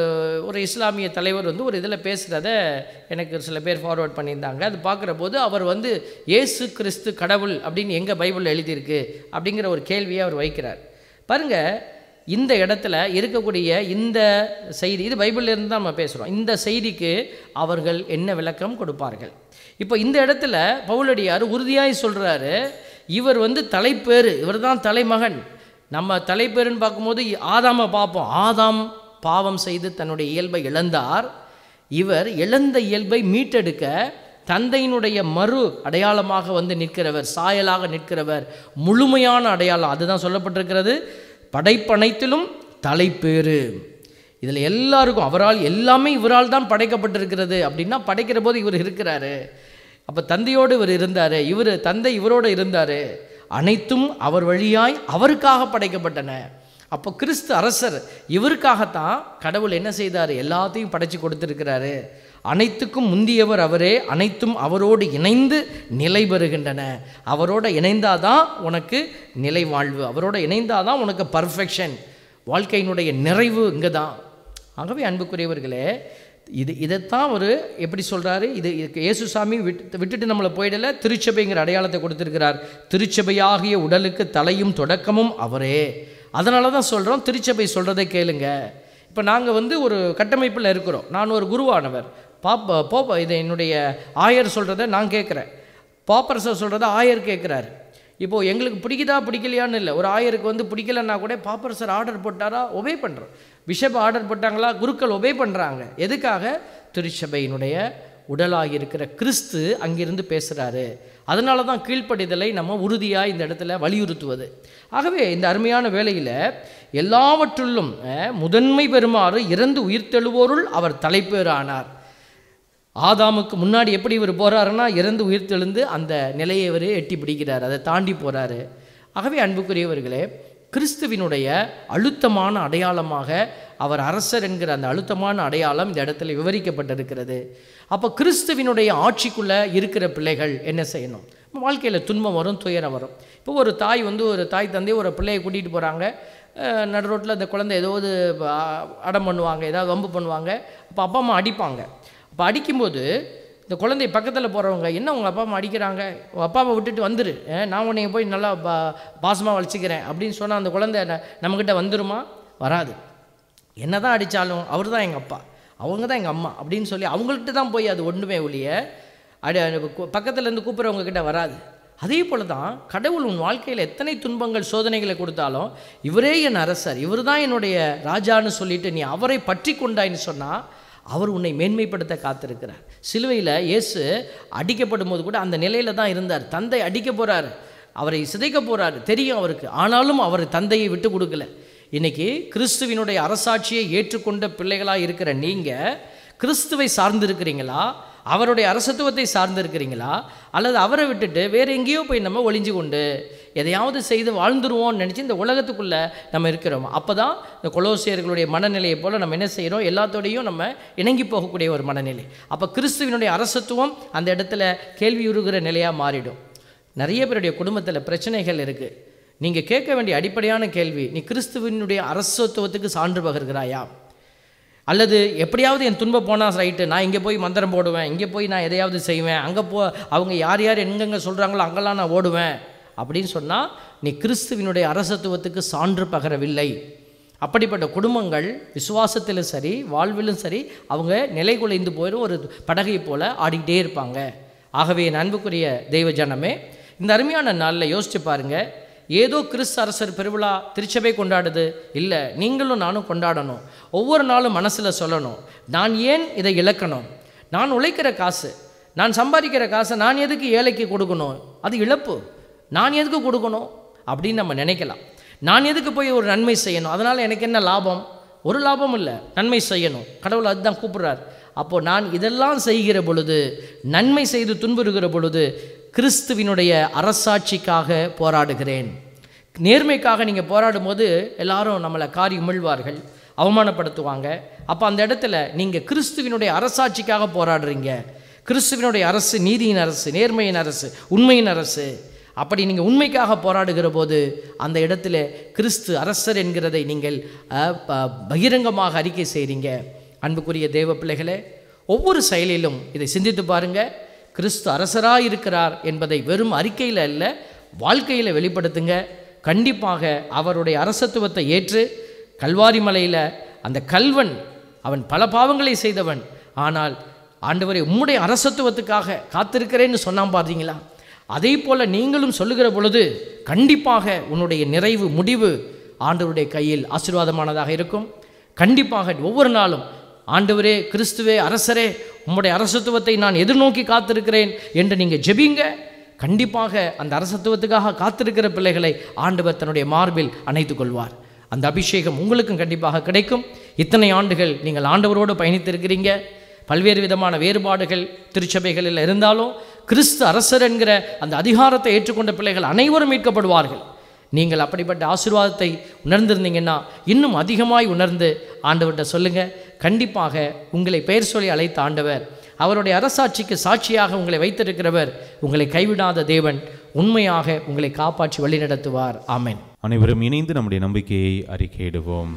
ஒரு இஸ்லாமிய தலைவர் வந்து ஒரு இதில் பேசுகிறத எனக்கு சில பேர் ஃபார்வர்ட் பண்ணியிருந்தாங்க அது பார்க்குற போது அவர் வந்து இயேசு கிறிஸ்து கடவுள் அப்படின்னு எங்கே பைபிளில் எழுதியிருக்கு அப்படிங்கிற ஒரு கேள்வியை அவர் வைக்கிறார் பாருங்கள் இந்த இடத்துல இருக்கக்கூடிய இந்த செய்தி இது பைபிள்ல இருந்து தான் நம்ம பேசுகிறோம் இந்த செய்திக்கு அவர்கள் என்ன விளக்கம் கொடுப்பார்கள் இப்போ இந்த இடத்துல பவுலடியார் உறுதியாய் சொல்கிறாரு இவர் வந்து தலைப்பேறு இவர் தான் தலைமகன் நம்ம தலைப்பேருன்னு பார்க்கும்போது ஆதாமை பார்ப்போம் ஆதாம் பாவம் செய்து தன்னுடைய இயல்பை இழந்தார் இவர் இழந்த இயல்பை மீட்டெடுக்க தந்தையினுடைய மறு அடையாளமாக வந்து நிற்கிறவர் சாயலாக நிற்கிறவர் முழுமையான அடையாளம் அதுதான் சொல்லப்பட்டிருக்கிறது படைப்பனைத்திலும் தலைப்பேறு இதில் எல்லாருக்கும் அவரால் எல்லாமே இவரால் தான் படைக்கப்பட்டிருக்கிறது அப்படின்னா படைக்கிற போது இவர் இருக்கிறாரு அப்போ தந்தையோடு இவர் இருந்தார் இவர் தந்தை இவரோடு இருந்தார் அனைத்தும் அவர் வழியாய் அவருக்காக படைக்கப்பட்டன அப்போ கிறிஸ்து அரசர் இவருக்காகத்தான் கடவுள் என்ன செய்தார் எல்லாத்தையும் படைச்சு கொடுத்துருக்கிறாரு அனைத்துக்கும் முந்தியவர் அவரே அனைத்தும் அவரோடு இணைந்து நிலை பெறுகின்றன அவரோட இணைந்தாதான் உனக்கு நிலை வாழ்வு அவரோட இணைந்தாதான் உனக்கு பர்ஃபெக்ஷன் வாழ்க்கையினுடைய நிறைவு இங்கே தான் ஆகவே அன்புக்குரியவர்களே இது இதைத்தான் ஒரு எப்படி சொல்கிறாரு இது இதுக்கு இயேசுசாமி விட்டு விட்டுட்டு நம்மளை போயிடல திருச்சபைங்கிற அடையாளத்தை கொடுத்துருக்கிறார் திருச்சபையாகிய உடலுக்கு தலையும் தொடக்கமும் அவரே அதனால தான் சொல்கிறோம் திருச்சபை சொல்கிறதை கேளுங்க இப்போ நாங்கள் வந்து ஒரு கட்டமைப்பில் இருக்கிறோம் நான் ஒரு குருவானவர் பாப்ப போப்ப இது என்னுடைய ஆயர் சொல்கிறத நான் கேட்குறேன் பாப்பரசர் சொல்கிறத ஆயர் கேட்குறாரு இப்போது எங்களுக்கு பிடிக்குதா பிடிக்கலையான்னு இல்லை ஒரு ஆயருக்கு வந்து பிடிக்கலன்னா கூட பாப்பரசர் ஆர்டர் போட்டாரா ஒபே பண்ணுறோம் பிஷப் ஆர்டர் போட்டாங்களா குருக்கள் ஒபே பண்ணுறாங்க எதுக்காக திருச்சபையினுடைய உடலாக இருக்கிற கிறிஸ்து அங்கிருந்து பேசுகிறாரு அதனால தான் கீழ்ப்படிதலை நம்ம உறுதியாக இந்த இடத்துல வலியுறுத்துவது ஆகவே இந்த அருமையான வேளையில் எல்லாவற்றுள்ளும் அஹ், முதன்மை பெறுமாறு இறந்து உயிர்த்தெழுவோருள் அவர் தலைப்பேறானார் ஆதாமுக்கு முன்னாடி எப்படி இவர் போகிறாருன்னா இறந்து உயிர்த்தெழுந்து அந்த நிலையை இவர் எட்டி பிடிக்கிறார் அதை தாண்டி போகிறாரு ஆகவே அன்புக்குரியவர்களே கிறிஸ்துவினுடைய அழுத்தமான அடையாளமாக அவர் அரசர் என்கிற அந்த அழுத்தமான அடையாளம் இந்த இடத்துல விவரிக்கப்பட்டிருக்கிறது அப்போ கிறிஸ்துவினுடைய ஆட்சிக்குள்ளே இருக்கிற பிள்ளைகள் என்ன செய்யணும் வாழ்க்கையில் துன்பம் வரும் துயரம் வரும் இப்போ ஒரு தாய் வந்து ஒரு தாய் தந்தை ஒரு பிள்ளையை கூட்டிகிட்டு போகிறாங்க நடு ரோட்டில் அந்த குழந்தை ஏதாவது அ- அடம் பண்ணுவாங்க ஏதாவது வம்பு பண்ணுவாங்க அப்போ அப்பா அம்மா அடிப்பாங்க அப்போ அடிக்கும்போது இந்த குழந்தை பக்கத்தில் போகிறவங்க என்ன உங்கள் அப்பா அம்மா அடிக்கிறாங்க உங்கள் அப்பாவை விட்டுட்டு வந்துரு அஹ், நான் உன்னைய போய் நல்லா பா பாசமாக வலிச்சிக்கிறேன் அப்படின்னு சொன்னால் அந்த குழந்தை ந- நம்மக்கிட்ட வந்துருமா வராது என்ன தான் அடித்தாலும் அவர் தான் எங்கள் அப்பா அவங்க தான் எங்கள் அம்மா அப்படின்னு சொல்லி அவங்கள்ட்ட தான் போய் அது ஒன்றுமே ஒழிய அடி பக்கத்தில் இருந்து கூப்பிட்றவங்க கிட்ட வராது அதே போல தான் கடவுள் உன் வாழ்க்கையில் எத்தனை துன்பங்கள் சோதனைகளை கொடுத்தாலும் இவரே என் அரசர் இவர் தான் என்னுடைய ராஜான்னு சொல்லிட்டு நீ அவரை பற்றி கொண்டாயின்னு சொன்னால் அவர் உன்னை மேன்மைப்படுத்த காத்திருக்கிறார் சிலுவையில் இயேசு அடிக்கப்படும் போது கூட அந்த நிலையில தான் இருந்தார் தந்தை அடிக்க போறாரு அவரை சிதைக்க போறாரு தெரியும் அவருக்கு ஆனாலும் அவர் தந்தையை விட்டு கொடுக்கல இன்னைக்கு கிறிஸ்துவினுடைய அரசாட்சியை ஏற்றுக்கொண்ட பிள்ளைகளாக இருக்கிற நீங்கள் கிறிஸ்துவை சார்ந்திருக்கிறீங்களா அவருடைய அரசத்துவத்தை சார்ந்திருக்கிறீங்களா அல்லது அவரை விட்டுட்டு வேற எங்கேயோ போய் நம்ம ஒளிஞ்சு கொண்டு எதையாவது செய்து வாழ்ந்துருவோம்னு நினச்சி இந்த உலகத்துக்குள்ளே நம்ம இருக்கிறோம் அப்போ தான் இந்த கொலோசியர்களுடைய மனநிலையை போல் நம்ம என்ன செய்கிறோம் எல்லாத்தோடையும் நம்ம இணங்கி போகக்கூடிய ஒரு மனநிலை அப்போ கிறிஸ்துவினுடைய அரசத்துவம் அந்த இடத்துல கேள்வியுறுகிற நிலையாக மாறிடும் நிறைய பேருடைய குடும்பத்தில் பிரச்சனைகள் இருக்குது நீங்கள் கேட்க வேண்டிய அடிப்படையான கேள்வி நீ கிறிஸ்துவினுடைய அரசத்துவத்துக்கு சான்று பகர்கிறாயா அல்லது எப்படியாவது என் துன்பம் போனால் ரைட்டு நான் இங்கே போய் மந்திரம் போடுவேன் இங்கே போய் நான் எதையாவது செய்வேன் அங்கே போ அவங்க யார் யார் எங்கெங்கே சொல்கிறாங்களோ அங்கெல்லாம் நான் ஓடுவேன் அப்படின்னு சொன்னால் நீ கிறிஸ்துவினுடைய அரசத்துவத்துக்கு சான்று பகரவில்லை அப்படிப்பட்ட குடும்பங்கள் விசுவாசத்திலும் சரி வாழ்விலும் சரி அவங்க நிலை குலைந்து போயிடும் ஒரு படகை போல் ஆடிக்கிட்டே இருப்பாங்க ஆகவே என் அன்புக்குரிய தெய்வ ஜனமே இந்த அருமையான நாளில் யோசிச்சு பாருங்கள் ஏதோ கிறிஸ்து அரசர் பெருவிழா திருச்சபை கொண்டாடுது இல்லை நீங்களும் நானும் கொண்டாடணும் ஒவ்வொரு நாளும் மனசில் சொல்லணும் நான் ஏன் இதை இழக்கணும் நான் உழைக்கிற காசு நான் சம்பாதிக்கிற காசை நான் எதுக்கு ஏழைக்கு கொடுக்கணும் அது இழப்பு நான் எதுக்கு கொடுக்கணும் அப்படின்னு நம்ம நினைக்கலாம் நான் எதுக்கு போய் ஒரு நன்மை செய்யணும் அதனால் எனக்கு என்ன லாபம் ஒரு லாபம் இல்லை நன்மை செய்யணும் கடவுள் அதுதான் கூப்பிடுறார் அப்போ நான் இதெல்லாம் செய்கிற பொழுது நன்மை செய்து துன்புறுகிற பொழுது கிறிஸ்துவினுடைய அரசாட்சிக்காக போராடுகிறேன் நேர்மைக்காக நீங்கள் போராடும் போது எல்லாரும் நம்மளை காரி உமிழ்வார்கள் அவமானப்படுத்துவாங்க அப்போ அந்த இடத்துல நீங்கள் கிறிஸ்துவினுடைய அரசாட்சிக்காக போராடுறீங்க கிறிஸ்துவினுடைய அரசு நீதியின் அரசு நேர்மையின் அரசு உண்மையின் அரசு அப்படி நீங்கள் உண்மைக்காக போராடுகிற போது அந்த இடத்துல கிறிஸ்து அரசர் என்கிறதை நீங்கள் அஹ், ப- பகிரங்கமாக அறிக்கை செய்கிறீங்க அன்புக்குரிய தேவ பிள்ளைகளே ஒவ்வொரு செயலிலும் இதை சிந்தித்து பாருங்க கிறிஸ்து அரசராக இருக்கிறார் என்பதை வெறும் அறிக்கையில் அல்ல வாழ்க்கையில் வெளிப்படுத்துங்க கண்டிப்பாக அவருடைய அரசத்துவத்தை ஏற்று கல்வாரி மலையில் அந்த கல்வன் அவன் பல பாவங்களை செய்தவன் ஆனால் ஆண்டவரை உம்முடைய அரசத்துவத்துக்காக காத்திருக்கிறேன்னு சொன்னான் பார்த்தீங்களா அதே போல் நீங்களும் சொல்லுகிற பொழுது கண்டிப்பாக உன்னுடைய நிறைவு முடிவு ஆண்டவருடைய கையில் ஆசீர்வாதமானதாக இருக்கும் கண்டிப்பாக ஒவ்வொரு நாளும் ஆண்டவரே கிறிஸ்துவே அரசரே உம்முடைய அரசத்துவத்தை நான் எதிர்நோக்கி காத்திருக்கிறேன் என்று நீங்கள் ஜெபிங்க கண்டிப்பாக அந்த அரசத்துவத்துக்காக காத்திருக்கிற பிள்ளைகளை ஆண்டவர் தன்னுடைய மார்பில் அணைத்துக் கொள்வார் அந்த அபிஷேகம் உங்களுக்கும் கண்டிப்பாக கிடைக்கும் இத்தனை ஆண்டுகள் நீங்கள் ஆண்டவரோடு பயணித்திருக்கிறீங்க பல்வேறு விதமான வேறுபாடுகள் திருச்சபைகளில் இருந்தாலும் கிறிஸ்து அரசர் என்கிற அந்த அதிகாரத்தை ஏற்றுக்கொண்ட பிள்ளைகள் அனைவரும் மீட்கப்படுவார்கள் நீங்கள் அப்படிப்பட்ட ஆசீர்வாதத்தை உணர்ந்திருந்தீங்கன்னா இன்னும் அதிகமாய் உணர்ந்து ஆண்டவர்கிட்ட சொல்லுங்க கண்டிப்பாக உங்களை பெயர் சொல்லி அழைத்த ஆண்டவர் அவருடைய அரசாட்சிக்கு சாட்சியாக உங்களை வைத்திருக்கிறவர் உங்களை கைவிடாத தேவன் உண்மையாக உங்களை காப்பாற்றி வழிநடத்துவார் ஆமென் அனைவரும் இணைந்து நம்முடைய நம்பிக்கையை அறிக்கையிடுவோம்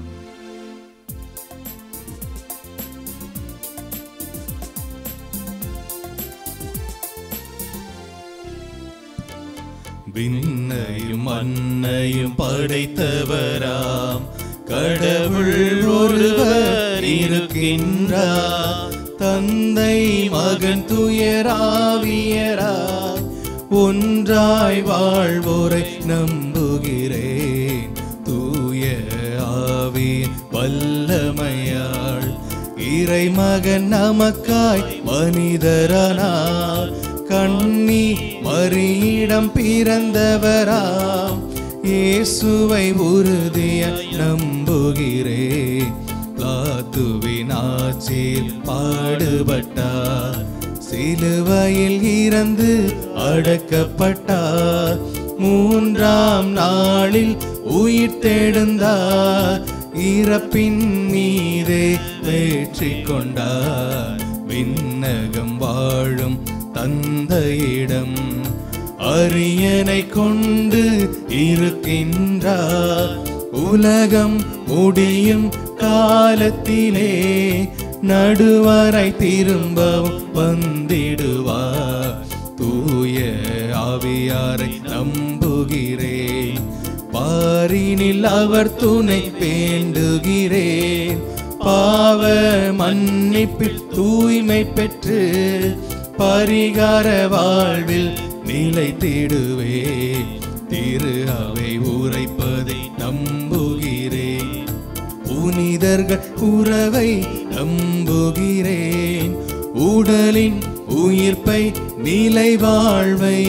விண்ணையும் மண்ணையும் படைத்தவராம் கடவுள் ஒருவர் இருக்கின்றார் தந்தை மகன் துயராவியரா ஒன்றாய் வாழ்வோரை நம்புகிறேன் தூய ஆவியின் வல்லமையாள் இறைமகன் நமக்காய் மனிதரானார் கண்ணி மறியிடம் பிறந்தவராம் இயேசுவை உறுதிய நம்புகிறேன் லாத்துவின் ஆட்சியில் பாடுபட்டார் சிலுவையில் இறந்து அடக்கப்பட்டார் மூன்றாம் நாளில் உயிர் தெழுந்தார் இறப்பின் மீதே வெற்றி கொண்டார் விண்ணகம் வாழும் தந்தையிடம் அரியணை கொண்டு இருக்கின்றார் உலகம் முடியும் காலத்திலே நடுவரை திரும்பவும் வந்திடுவார் தூய ஆவியாரை நம்புகிறேன் பாரினில் அவர் துணை வேண்டுகிறேன் பாவ மன்னிப்பில் தூய்மை பெற்று பரிகார வாழ்வில் நிலைத்திடுவேன் திரு அவை உரைப்பதை நம்புகிறேன் புனிதர்கள் உறவை நம்புகிறேன் உடலின் உயிர்ப்பை நிலை வாழ்வை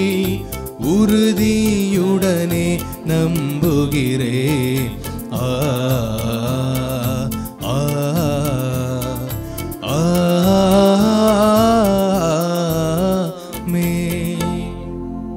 உறுதியுடனே நம்புகிறேன் ஆ ஆ ஆமென்.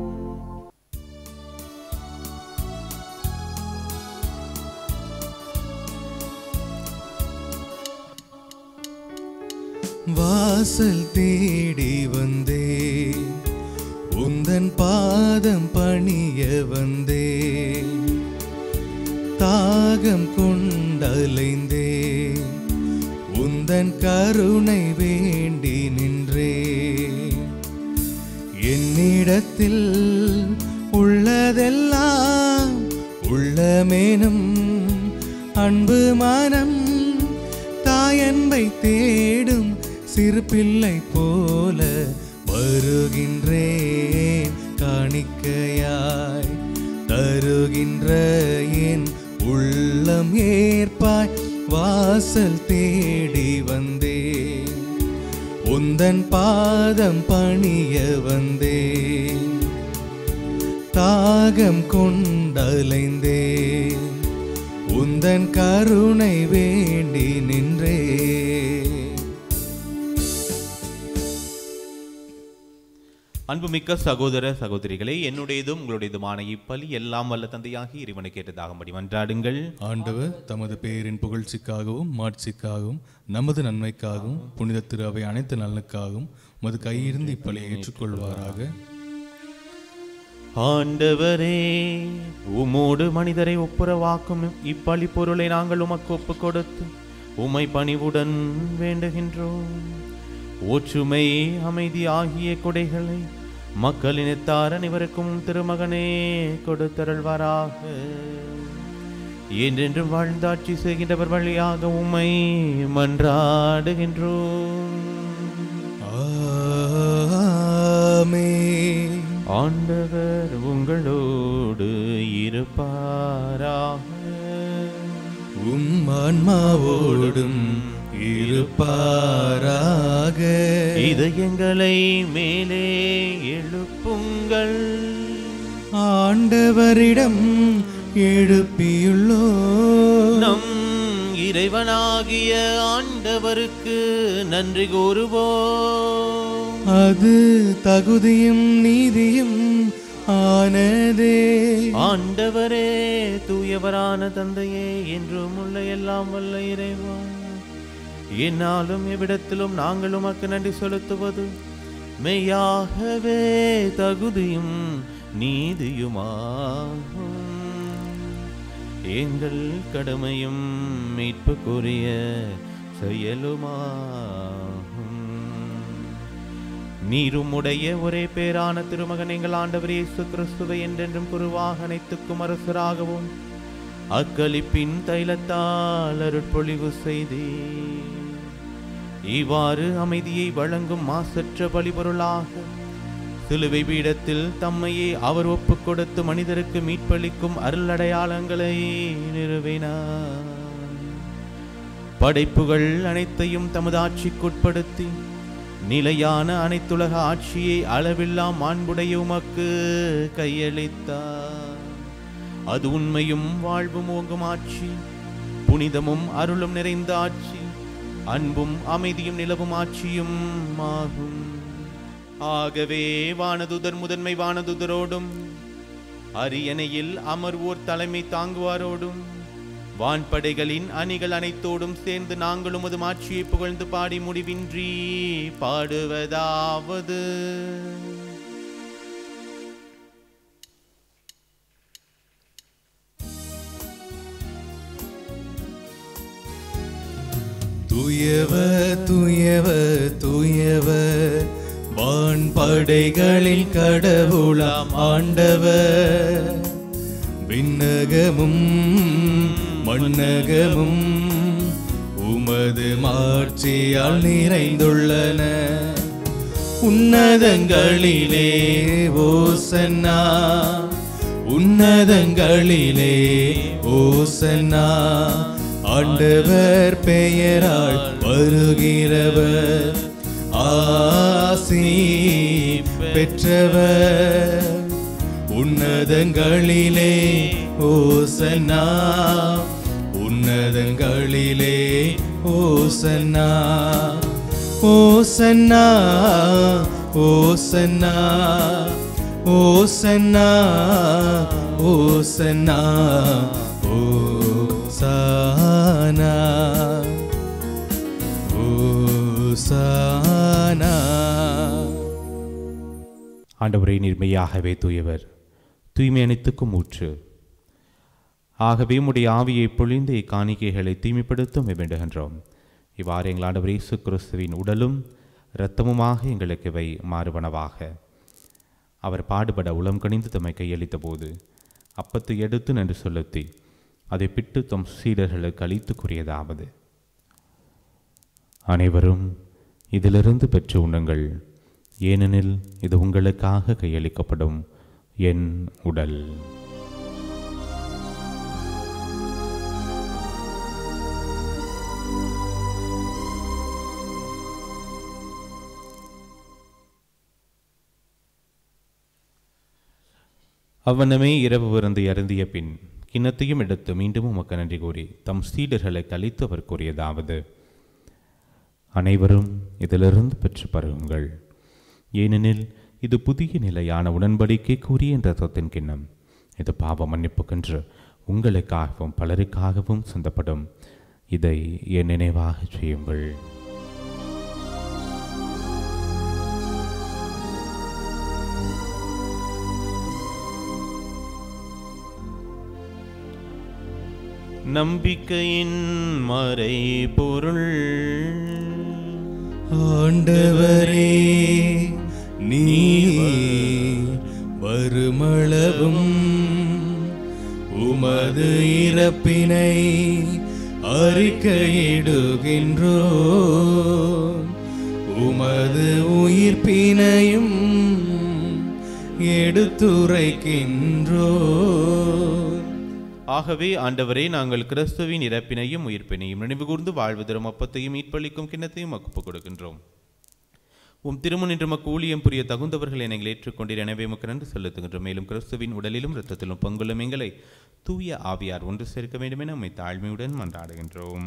வாசல் தேடி வந்தேன் உந்தன் பாதம் பணிய வந்தேன் தாகம் கொண்டலைந்தேன் உந்தன் கருணை வேண்டி நின்றேன் என்னிடத்தில் உள்ளதெல்லாம் உள்ளமேனும் அன்பு மனம் தாயன்பை தேடும் சிறு பிள்ளை போல வருகின்றேன் காணிக்கையாய் தருகின்ற என் உள்ளம் ஏற்பாய் வாசல் தேடி வந்தேன் உந்தன் பாதம் பணிய வந்தேன் தாகம் கொண்டலைந்தேன் உந்தன் கருணை வேண்டி நின்றே அன்புமிக்க சகோதர சகோதரிகளே என்னுடையதும் உங்களுடையதுமான இப்பலி எல்லாம் வல்ல தந்தையாகி இறைவனுக்கு ஏற்றதாகும்படி மன்றாடுங்கள் ஆண்டவர் தமது பெயரின் புகழ்ச்சிக்காகவும் மாட்சிக்காகவும் நமது நன்மைக்காகவும் புனித திரு அவை அனைத்து நலனுக்காகவும் மது கையிருந்து இப்பலியை ஏற்றுக்கொள்வாராக ஆண்டவரே உமோடு மனிதரை ஒப்புரவாக்கும் இப்பழி பொருளை நாங்கள் உமக்கு ஒப்புக் கொடுத்து உமை பணிவுடன் வேண்டுகின்றோம் ஒற்றுமை அமைதி ஆகிய கொடைகளை மக்களினத்தார் அனைவருக்கும் திருமகனே கொடுத்தருள்வாராக என்றென்றும் வாழ்ந்தாட்சி செய்கின்றவர் வழியாக உம்மை மன்றாடுகின்றோம் ஆமென். ஆண்டவர் உங்களோடு இருப்பாராக உம் ஆன்மாவோடும் இருப்பாராக இதயங்களை மேலே எழுப்புங்கள் ஆண்டவரிடம் எழுப்பியுள்ளோ நம் இறைவனாகிய ஆண்டவருக்கு நன்றி கூறுவோம் அது தகுதியும் நீதியும் ஆனதே ஆண்டவரே தூயவரான தந்தையே என்றும் உள்ள எல்லாம் வல்ல இறைவா என்னாலும் எவ்விடத்திலும் நாங்கள் உமக்கு நன்றி செலுத்துவது மெய்யாகவே தகுதியும் நீதியுமாகும் எங்கள் கடமையும் மீட்புக்குரிய செயலுமாகும் நீரும் உடைய ஒரே பேரான திருமகன் எங்கள் ஆண்டவர் இயேசு கிறிஸ்துவை என்றென்றும் குருவாக அனைத்துக்கும் அரசராகவும் அக்களிப்பின் தைலத்தால் அருட்பொழிவு செய்தே இவ்வாறு அமைதியை வழங்கும் மாசற்ற பலிபொருளாக சிலுவை பீடத்தில் தம்மையே அவர் ஒப்புக் கொடுத்து மனிதருக்கு மீட்பளிக்கும் அருள் அடையாளங்களை நிறுவினார் படைப்புகள் அனைத்தையும் தமது ஆட்சிக்குட்படுத்தி நிலையான அனைத்துலக ஆட்சியை அளவில்லா மாண்புடைய உமக்கு கையளித்தார் அது உண்மையும் வாழ்வும் ஓங்கும் ஆட்சி புனிதமும் அருளும் நிறைந்த ஆட்சி அன்பும் அமைதியும் நிலவும் ஆட்சியும் ஆகும் ஆகவே வானதுதர் முதன்மை வானதுதரோடும் அரியணையில் அமர்வோர் தலைமை தாங்குவாரோடும் வான்படைகளின் அணிகள் அனைத்தோடும் சேர்ந்து நாங்கள் உமது மாட்சியை புகழ்ந்து பாடி முடிவின்றி பாடுவதாவது தூயவ தூயவ தூயவ வான் படைகளின் கடவுளாம் ஆண்டவர் விண்ணகமும் மண்ணகமும் உமது மாட்சியால் நிறைந்துள்ளன உன்னதங்களிலே ஓசன்னா உன்னதங்களிலே ஓசன்னா ஆண்டவர் பெயரால் வருகிறவர் ஆசி பெற்றவர் உன்னதங்களிலே ஓசன்னா உன்னதங்களிலே ஓசன்னா ஓசன்னா ஓசன்னா ஓசன்னா ஓசன்னா ஓசானா ஓசானா ஆண்டவரே நிர்மையாகவே தூயவர் தூய்மை அனைத்துக்கும் ஊற்று ஆகவே உம்முடைய ஆவியை பொழிந்து இக்காணிக்கைகளை தூய்மைப்படுத்தும் வேண்டுகின்றோம் இவ்வாறு எங்கள் ஆண்டவர் இயேசு கிறிஸ்துவின் உடலும் இரத்தமுமாக எங்களுக்கு இவை மாறுபனவாக அவர் பாடுபட உளம் கணிந்து தம்மை கையளித்த போது அப்பத்தை எடுத்து நன்று செலுத்தி அதை பிட்டு தம் சீடர்களுக்கு அளித்து கூறியதாவது அனைவரும் இதிலிருந்து பெற்று உண்ணுங்கள் ஏனெனில் இது உங்களுக்காக கையளிக்கப்படும் என் உடல் அவ்வண்ணமே இரவு விருந்து அருந்திய பின் கிண்ணத்தையும் எடுத்து மீண்டும் உமக்கு நன்றி கூறி தம் சீடர்களை கழித்து அவர் கூறியதாவது அனைவரும் இதிலிருந்து பெற்று பருகுங்கள் ஏனெனில் இது புதிய நிலையான உடன்படிக்கை கூறிய என்ற ரத்தத்தின் கிண்ணம் இது பாவ மன்னிப்புக்கென்று உங்களுக்காகவும் பலருக்காகவும் சிந்தப்படும் இதை என் நினைவாக செய்யுங்கள் நம்பிக்கையின் மறை பொருள் ஆண்டவரே நீ வருமளவும் உமது இறப்பினை அறிக்கையிடுகின்றோ உமது உயிர்ப்பினையும் எடுத்துரைக்கின்றோ ஆகவே ஆண்டவரே நாங்கள் கிறிஸ்துவின் இறப்பினையும் உயிர்ப்பினையும் நினைவு கூர்ந்து வாழ்வு தரும் அப்பத்தையும் மீட்பளிக்கும் கிண்ணத்தையும் ஒப்புக் கொடுக்கின்றோம் உம் திருமுன் என்று மக்கு ஊழியம் புரிய தகுந்தவர்கள் எங்களை ஏற்றுக்கொண்டீர் எனவே உமக்கு நன்றி செலுத்துகின்றோம் மேலும் கிறிஸ்துவின் உடலிலும் இரத்தத்திலும் பங்குள்ள எங்களை தூய ஆவியார் ஒன்று சேர்க்க வேண்டும் என உம்மை தாழ்மையுடன் மன்றாடுகின்றோம்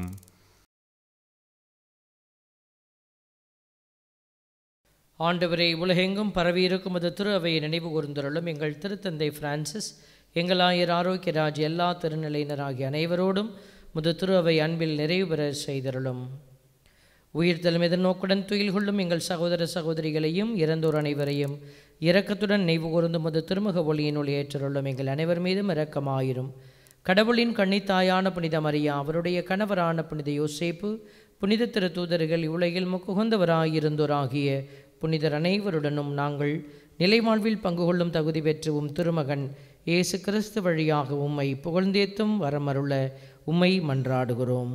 ஆண்டவரை உலகெங்கும் பரவியிருக்கும் அது திரு அவையை நினைவு கூர்ந்தருளும் எங்கள் திருத்தந்தை பிரான்சிஸ் எங்கள் ஆயர் ஆரோக்கியராஜ் எல்லா திருநிலையினராகிய அனைவரோடும் முது திரு அவை அன்பில் நிறைவு பெற செய்தருளும் உயிர்த்தலும் எதிர்நோக்குடன் துயில் கொள்ளும் எங்கள் சகோதர சகோதரிகளையும் இறந்தோர் அனைவரையும் இரக்கத்துடன் நினைவு கூர்ந்து முது திருமுக ஒளியின் ஒளி ஏற்றருளும் எங்கள் அனைவர் மீதும் இரக்கமாயிரும் கடவுளின் கன்னித்தாயான புனித மரியா அவருடைய கணவரான புனித யோசேப்பு புனித திரு தூதர்கள் இவ்வுலகில் முக்குகந்தவராயிருந்தோராகிய புனிதர் அனைவருடனும் நாங்கள் நிலைவாழ்வில் பங்கு கொள்ளும் தகுதி பெற்று உம் திருமகன் இயேசு கிறிஸ்து வழியாக உம்மை புகழ்ந்தேத்தும் வரமருள உம்மை மன்றாடுகிறோம்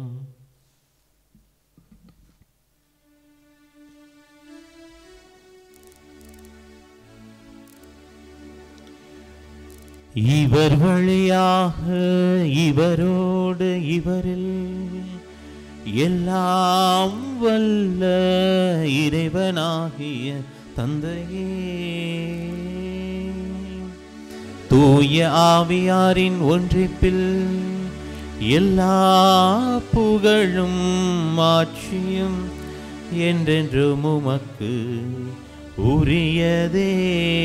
இவர் வழியாக இவரோடு இவரில் எல்லாம் வல்ல இறைவனாகிய தந்தையே தூய ஆவியாரின் ஒன்றிப்பில் எல்லா புகழும் ஆட்சியும் என்றென்றும் உமக்கு உரியதே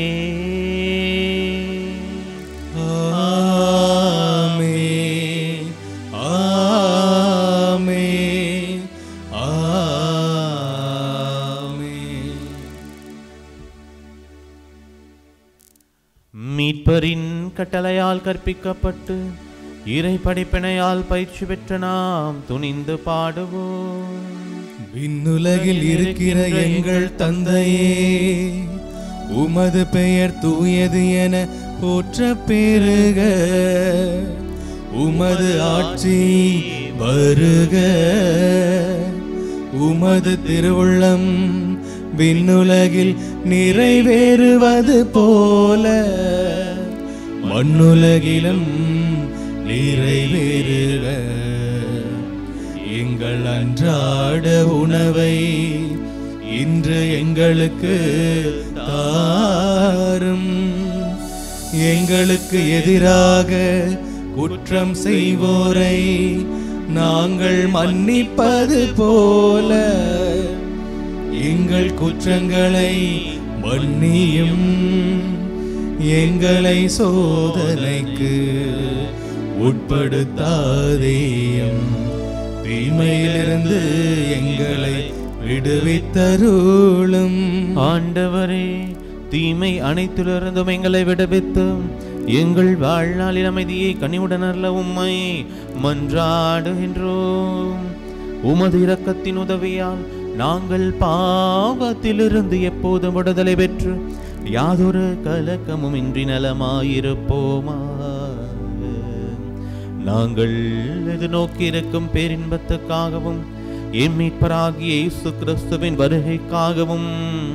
ஆமென் ஆமென் ஆமென் மீட்பரின் கட்டளையால் கற்பிக்கப்பட்டு இறை படிப்பினையால் பயிற்சி பெற்ற நாம் துணிந்து பாடுவோம் விண்ணுலகில் இருக்கிற எங்கள் தந்தையே உமது பெயர் தூயது என போற்ற பெருக உமது ஆட்சி வருக உமது திருவுள்ளம் விண்ணுலகில் நிறைவேறுவது போல மண்ணுலகிலும் நிறைவேறுக எங்கள் அன்றாட உணவை இன்று எங்களுக்கு தாரும் எங்களுக்கு எதிராக குற்றம் செய்வோரை நாங்கள் மன்னிப்பது போல எங்கள் குற்றங்களை மன்னியும் எங்களை சோதனைக்கு உட்படுத்தாதேயும் தீமையிலிருந்து எங்களை விடுவித்தருளும் ஆண்டவரே தீமை அனைத்திலிருந்தும் எங்களை விடுவித்து எங்கள் வாழ்நாளில் அமைதியை கனிவுடன் அருள உம்மை மன்றாடுகின்றோம் உமது இரக்கத்தின் உதவியால் நாங்கள் பாவத்திலிருந்து எப்போதும் விடுதலை பெற்று யாதொரு கலக்கமும் இன்றி நலமாயிருப்போமாக நாங்கள் எதிர்நோக்கி இருக்கும் பேரின்பத்துக்காகவும் எம் மீட்பராகிய இயேசு கிறிஸ்துவின் வருகைக்காகவும்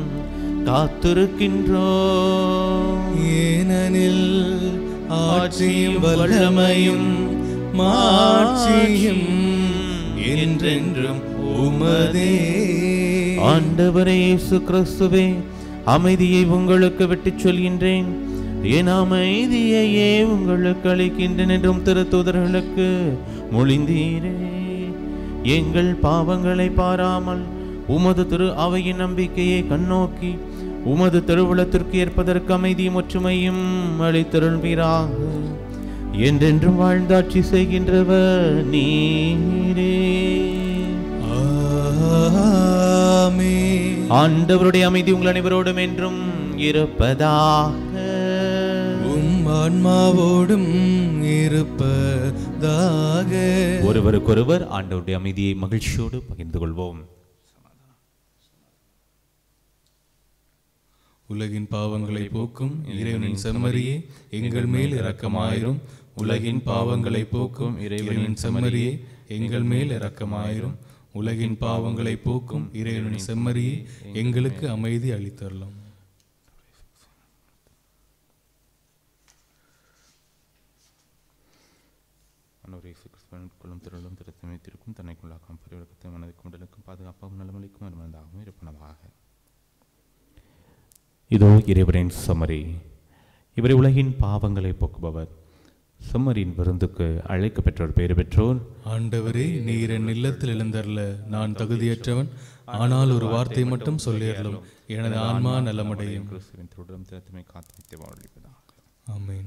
காத்திருக்கின்றோம் ஏனெனில் ஆட்சியும் வல்லமையும் மாட்சியும் என்றென்றும் உமதே ஆண்டவரே இயேசு கிறிஸ்துவே அமைதியை உங்களுக்கு விட்டுச் சொல்கின்றேன் என் அமைதியையே உங்களுக்கு அளிக்கின்றேன் என்றும் திருத்தூதர்களுக்கு மொழிந்தீரே எங்கள் பாவங்களை பாராமல் உமது திரு அவையின் நம்பிக்கையை கண்ணோக்கி உமது திருவுளத்திற்கு ஏற்பதற்கு அமைதியும் ஒற்றுமையும் அளித்தருள்வீராக என்றென்றும் வாழ்ந்தாட்சி செய்கின்றவர் நீரே ஆமென். ஆண்டவருடைய அமைதி உங்கள் அனைவரோடும் என்றும் இருப்பதாக உம் ஆன்மாவோடும் இருப்பதாக உண்டாவதாக ஒருவருக்கொருவர் ஆண்டவருடைய அமைதியை மகிழ்ச்சியோடு பகிர்ந்து கொள்வோம் உலகின் பாவங்களை போக்கும் இறைவனின் செம்மறியே எங்கள் மேல் இரக்கமாயிரும் உலகின் பாவங்களை போக்கும் இறைவனின் செம்மறியே எங்கள் மேல் இரக்கமாயிரும் உலகின் பாவங்களை போக்கும் இறைவனின் செம்மறியே எங்களுக்கு அமைதி அளித்தரலாம் ஆண்டவர் இயேசு கிறிஸ்துவின் கொள்ளும் திருளும் திருத்தமைத்திற்கும் தன்னைக்குள்ளாக்கும் பரிவழக்கத்தை மனதுக்கும் உடலுக்கும் பாதுகாப்பாகவும் நலமளிக்கும் அருமனதாகவும் இருப்பனவாக இதோ இறைவரின் சமரி இவரை உலகின் பாவங்களை போக்குபவர் சம்மரின் விருந்துக்கு அழைக்க பெற்றோர் பேறு பெற்றோர் ஆண்டவரே நீர் என் இல்லத்தில் எழுந்தருள நான் தகுதியற்றவன் ஆனால் ஒரு வார்த்தை மட்டும் சொல்லிடலும் எனது ஆன்மா நலமடையும் கிறிஸ்துவின் திருடம் திருத்தமை காத்து நித்திய வாழ்விப்பதாக ஆமென்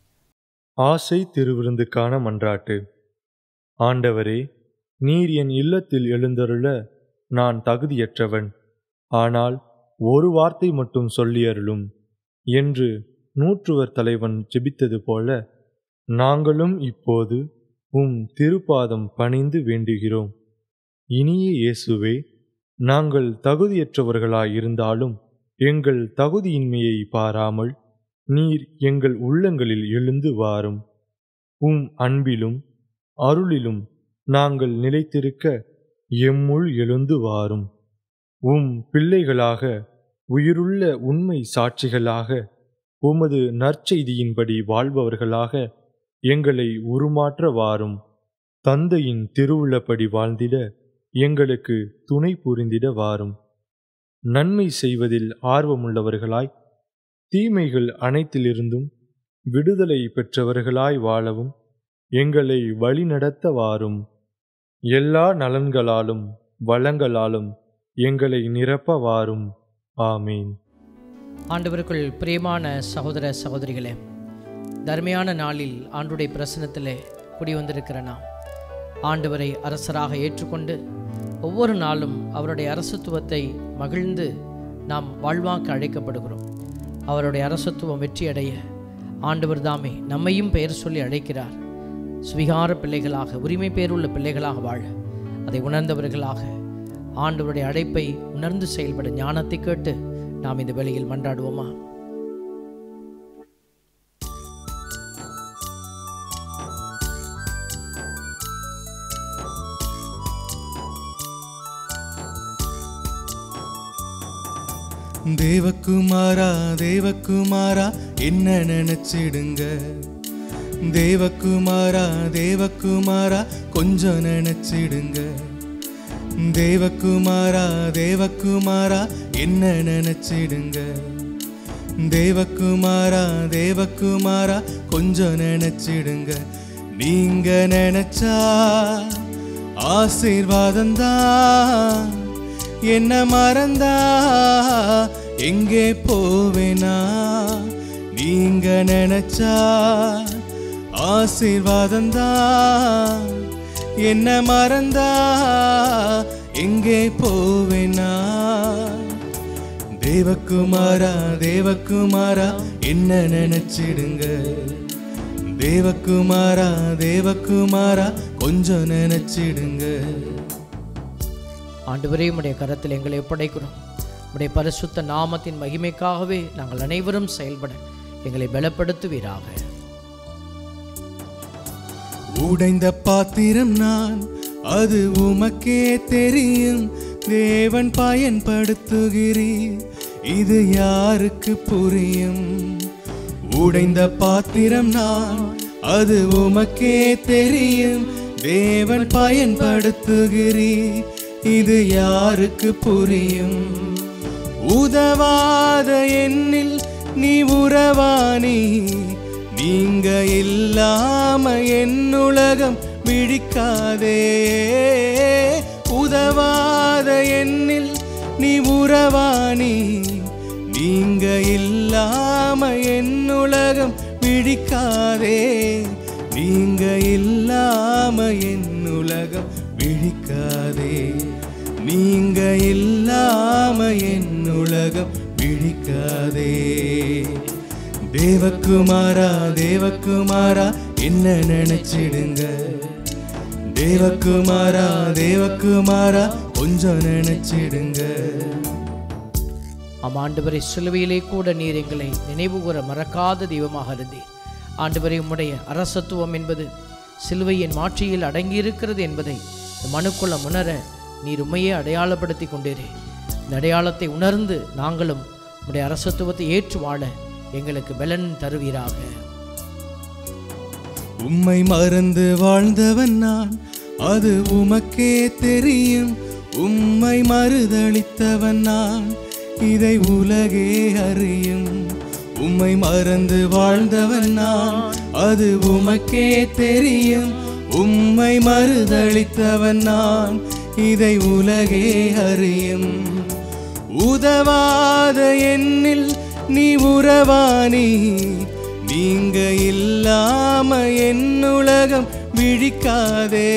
ஆசை திருவிருந்துக்கான மன்றாட்டு ஆண்டவரே நீர் என் இல்லத்தில் எழுந்தருள நான் தகுதியற்றவன் ஆனால் ஒரு வார்த்தை மட்டும் சொல்லியருளும் என்று நூற்றுவர் தலைவன் ஜெபித்தது போல நாங்களும் இப்போது உம் திருப்பாதம் பணிந்து வேண்டுகிறோம் இனிய இயேசுவே நாங்கள் தகுதியற்றவர்களாயிருந்தாலும் எங்கள் தகுதியின்மையை பாராமல் நீர் எங்கள் உள்ளங்களில் எழுந்து வாரும் உம் அன்பிலும் அருளிலும் நாங்கள் நிலைத்திருக்க எம்முள் எழுந்து வாரும் உம் பிள்ளைகளாக உயிருள்ள உண்மை சாட்சிகளாக உமது நற்செய்தியின்படி வாழ்பவர்களாக எங்களை உருமாற்ற வாரும் தந்தையின் திருவுள்ளப்படி வாழ்ந்திட எங்களுக்கு துணை புரிந்திட வாரும் நன்மை செய்வதில் ஆர்வமுள்ளவர்களாய் தீமைகள் அனைத்திலிருந்தும் விடுதலை பெற்றவர்களாய் வாழவும் எங்களை வழிநடத்த வாரும் எல்லா நலன்களாலும் வளங்களாலும் எங்களை நிரப்ப வாரும் ஆமீன் ஆண்டவருக்குள் பிரியமான சகோதர சகோதரிகளே தர்மையான நாளில் ஆண்டுடைய பிரசனத்திலே குடி வந்திருக்கிற நாம் ஆண்டவரை அரசராக ஏற்றுக்கொண்டு ஒவ்வொரு நாளும் அவருடைய அரசத்துவத்தை மகிழ்ந்து நாம் வாழ்வாக்க அழைக்கப்படுகிறோம் அவருடைய அரசத்துவம் வெற்றியடைய ஆண்டவர் தாமே நம்மையும் பெயர் சொல்லி அழைக்கிறார் சுவிகார பிள்ளைகளாக உரிமை பேருள்ள பிள்ளைகளாக வாழ அதை உணர்ந்தவர்களாக ஆண்டவருடைய அழைப்பை உணர்ந்து செயல்பட ஞானத்தை கேட்டு நாம் இந்த வேளையில் மன்றாடுவோமா தேவகுமாரா தேவகுமாரா என்ன நினைச்சிடுங்க தேவகுமாரா தேவகுமாரா கொஞ்சம் நினைச்சிடுங்க தேவகுமாரா தேவகுமாரா என்ன நினைச்சிடுங்க தேவகுமாரா தேவகுமாரா கொஞ்சம் நினைச்சிடுங்க நீங்க நினைச்சா ஆசீர்வாதம் தான் என்ன மறந்தா எங்கே போவேனா நீங்க நினைச்சா ஆசீர்வாதம் தான் என்ன மறந்தா எங்கே போவேனா தேவகுமாரா தேவகுமாரா என்ன நினைச்சிடுங்க தேவகுமாரா தேவகுமாரா கொஞ்சம் நினைச்சிடுங்க ஆண்டவரே உடைய கரத்தில் எங்களை ஒப்படைக்கிறோம் உடைய பரிசுத்த நாமத்தின் மகிமைக்காகவே நாங்கள் அனைவரும் செயல்பட எங்களை பலப்படுத்துவீராக உடைந்த பாத்திரம் நான் அது உமக்கே தெரியும் தேவன் பயன்படுத்துகிறீர் இது யாருக்கு புரியும் உடைந்த பாத்திரம் நான் அது உமக்கே தெரியும் தேவன் பயன்படுத்துகிறீர் இது யாருக்கு புரியும் உதவாத எண்ணில் நீ உறவானி நீங்க இல்லாம என் உலகம் விழிக்காதே உதவாத எண்ணில் நீ உறவானி நீங்க இல்லாம என் உலகம் விழிக்காதே நீங்க இல்லாம என் உலகம் விழிக்காதே நீங்க இல்லாம என் உலகம் விழிக்காதே தேவகுமாரா தேவகுமாரா என்ன நினைச்சிடுங்க தேவகுமாரா தேவகுமாரா கொஞ்சம் நினைச்சிடுங்க ஆம் ஆண்டவரை சிலுவையிலே கூட நீர் எங்களை நினைவுகூர மறக்காத தெய்வமாக இருந்தீர் ஆண்டவரை உம்முடைய அரசத்துவம் என்பது சிலுவையின் மாட்சியில் அடங்கியிருக்கிறது என்பதை இந்த மனுக்குள்ள உணர நீர் உண்மையே அடையாளப்படுத்தி கொண்டீரே இந்த அடையாளத்தை உணர்ந்து நாங்களும் உம்முடைய அரசத்துவத்தை ஏற்று வாழ எங்களுக்கு பலன் தருவீராக உம்மை மறந்து வாழ்ந்தவன் நான் அது உமக்கே தெரியும் உம்மை மறுதளித்தவன் நான் இதை உலகே அறியும் உம்மை மறந்து வாழ்ந்தவன் நான் அது உமக்கே தெரியும் உம்மை மறுதளித்தவன் நான் இதை உலகே அறியும் உதவாத எண்ணில் நீ உறவானி நீங்க இல்லாம என் உலகம் விழிக்காதே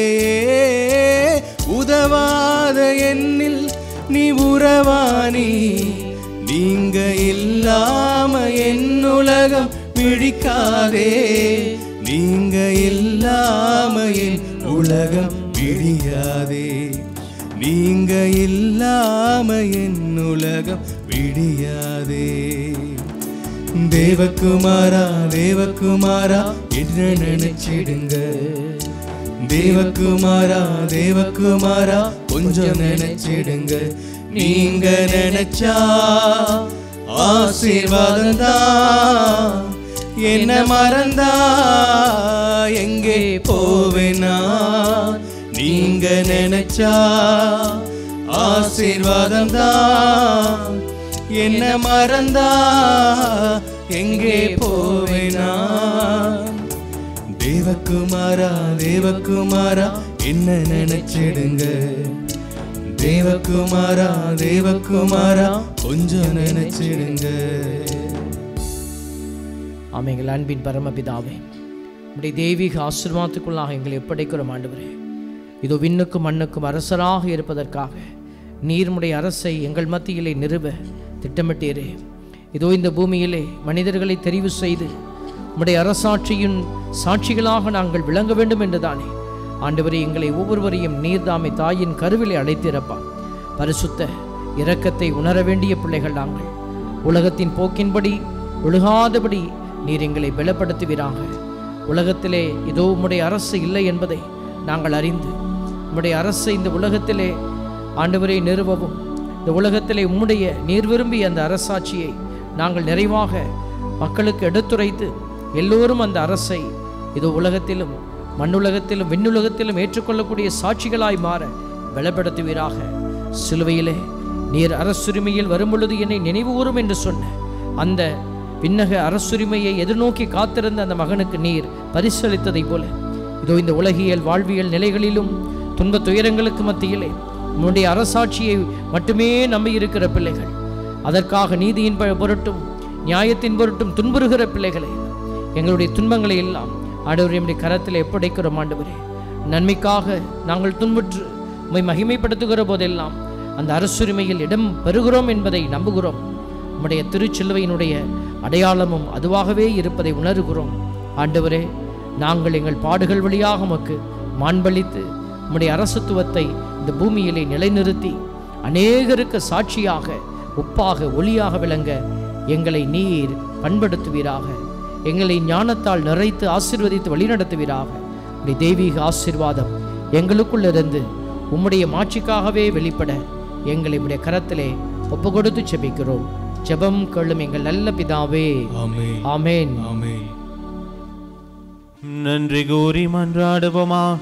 உதவாத எண்ணில் நீ உறவானி நீங்க இல்லாம என் உலகம் விழிக்காதே நீங்க இல்லாம என் உலகம் விடியாதே நீங்க இல்லாம என் உலகம் விடியாதே தேவகுமாரா தேவகுமாரா என்ன நினைச்சிடுங்க தேவகுமாரா தேவகுமாரா கொஞ்சம் நினைச்சிடுங்க நீங்க நினைச்சா ஆசீர்வாதம் தான் என்ன மறந்தா எங்கே போவேனா நீங்க நினைச்சா ஆசீர்வாதம் தான் என்ன மறந்தா எங்கே போவேனா தேவகுமாரா தேவகுமாரா என்ன நினைச்சிடுங்க தேவகுமாரா தேவகுமாரா கொஞ்சம் நினைச்சிடுங்க ஆமென் எங்கள் அன்பின் பரமபிதாவே உடைய தெய்வீக ஆசீர்வாதத்துக்குள்ளாக எங்களை எப்படைக்கிறோம் ஆண்டவரே இதோ விண்ணுக்கும் மண்ணுக்கும் அரசராக இருப்பதற்காக நீர்முடைய அரசை எங்கள் மத்தியிலே நிறுவ திட்டமிட்டீரே இதோ இந்த பூமியிலே மனிதர்களை தெரிவு செய்து உம்முடைய அரசாட்சியின் சாட்சிகளாக நாங்கள் விளங்க வேண்டும் என்றுதானே ஆண்டவரே எங்களை ஒவ்வொருவரையும் நீர்தாமை தாயின் கருவிலை அழைத்திருப்பா பரிசுத்த இரக்கத்தை உணர வேண்டிய பிள்ளைகள் நாங்கள் உலகத்தின் போக்கின்படி ஒழுகாதபடி நீர் எங்களை பலப்படுத்துவீராக உலகத்திலே இதோ உம்முடைய அரசு இல்லை என்பதை நாங்கள் அறிந்து உம்முடைய அரசை இந்த உலகத்திலே ஆண்டவரை நிறுவவும் இந்த உலகத்திலே உம்முடைய நீர் விரும்பிய அந்த அரசாட்சியை நாங்கள் நிறைவாக மக்களுக்கு எடுத்துரைத்து எல்லோரும் அந்த அரசை இது உலகத்திலும் மண்ணுலகத்திலும் விண்ணுலகத்திலும் ஏற்றுக்கொள்ளக்கூடிய சாட்சிகளாய் மாற பலப்படுத்துவீராக சிலுவையிலே நீர் அரசுரிமையில் வரும்பொழுது என்னை நினைவுகூரும் என்று சொன்ன அந்த விண்ணக அரசுரிமையை எதிர்நோக்கி காத்திருந்த அந்த மகனுக்கு நீர் பரிசளித்ததைப் போல இதோ இந்த உலகியல் வாழ்வியல் நிலைகளிலும் துன்ப துயரங்களுக்கு மத்தியிலே உன்னுடைய அரசாட்சியை மட்டுமே நம்பியிருக்கிற பிள்ளைகள் அதற்காக நீதியின் ப- பொருட்டும் நியாயத்தின் பொருட்டும் துன்புறுகிற பிள்ளைகளை எங்களுடைய துன்பங்களை எல்லாம் ஆண்டவர் நம்முடைய கரத்தில் எப்படைக்கிறோம் ஆண்டவரே நன்மைக்காக நாங்கள் துன்புற்று உம்மை மகிமைப்படுத்துகிற போதெல்லாம் அந்த அரசுரிமையில் இடம் பெறுகிறோம் என்பதை நம்புகிறோம் உம்முடைய திருச்சிலுவையினுடைய அடையாளமும் அதுவாகவே இருப்பதை உணர்கிறோம் ஆண்டவரே நாங்கள் எங்கள் பாடுகள் வழியாக உமக்கு மாண்பளித்து உம்முடைய அரசத்துவத்தை இந்த பூமியிலே நிலைநிறுத்தி அநேகருக்கு சாட்சியாக உப்பாக ஒளியாக விளங்க எங்களை நீர் பண்படுத்துவீராக எங்களை ஞானத்தால் நிறைத்து ஆசீர்வதித்து வழிநடத்துவீராக உடைய தெய்வீக ஆசீர்வாதம் எங்களுக்குள் இருந்து உம்முடைய மாட்சிக்காகவே வெளிப்பட எங்களை உடைய கரத்திலே ஒப்பு கொடுத்து செபிக்கிறோம் ஜெபம் கொள்ளும் எங்கள் நல்ல பிதாவே ஆமென் ஆமென் ஆமென் நன்றி கூறி மன்றாடுவோமாக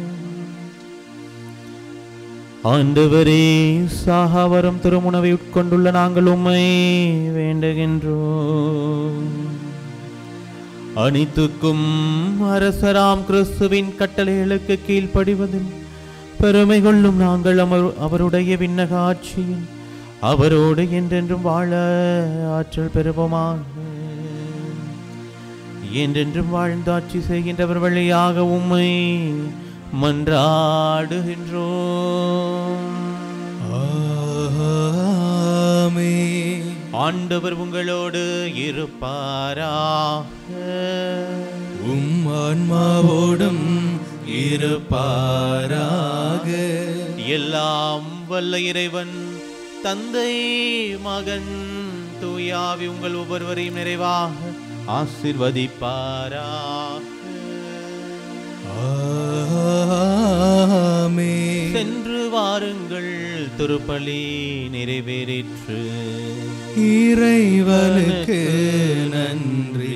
ஆண்டவரே சாகாவரம் திருமுனவை உட்கொண்டுள்ள நாங்கள் உம்மை வேண்டுகின்றோம் அனைத்துக்கும் அரசராம் கிறிஸ்துவின் கட்டளைகளுக்கு கீழ்ப்படிவதில் பெருமை கொள்ளும் நாங்கள் அமர் அவருடைய விண்ணக ஆட்சியில் அவரோடு என்றென்றும் வாழ ஆற்றல் பெறுவோமாக என்றென்றும் வாழ்ந்து ஆட்சி செய்கின்றவர் வழியாக உம்மை மன்றாடுகின்றோம் ஆமென் ஆண்டவர் உங்களோடு இருப்பாராக உம் ஆன்மாவோடும் இருப்பாராக எல்லாம் வல்ல இறைவன் தந்தை மகன் தூயாவி உங்கள் ஒவ்வொருவரையும் நிறைவாக ஆசிர்வதிப்பாரா ஆமென். சென்று வாருங்கள் திருப்பலி நிறைவேறிற்று இறைவனுக்கு நன்றி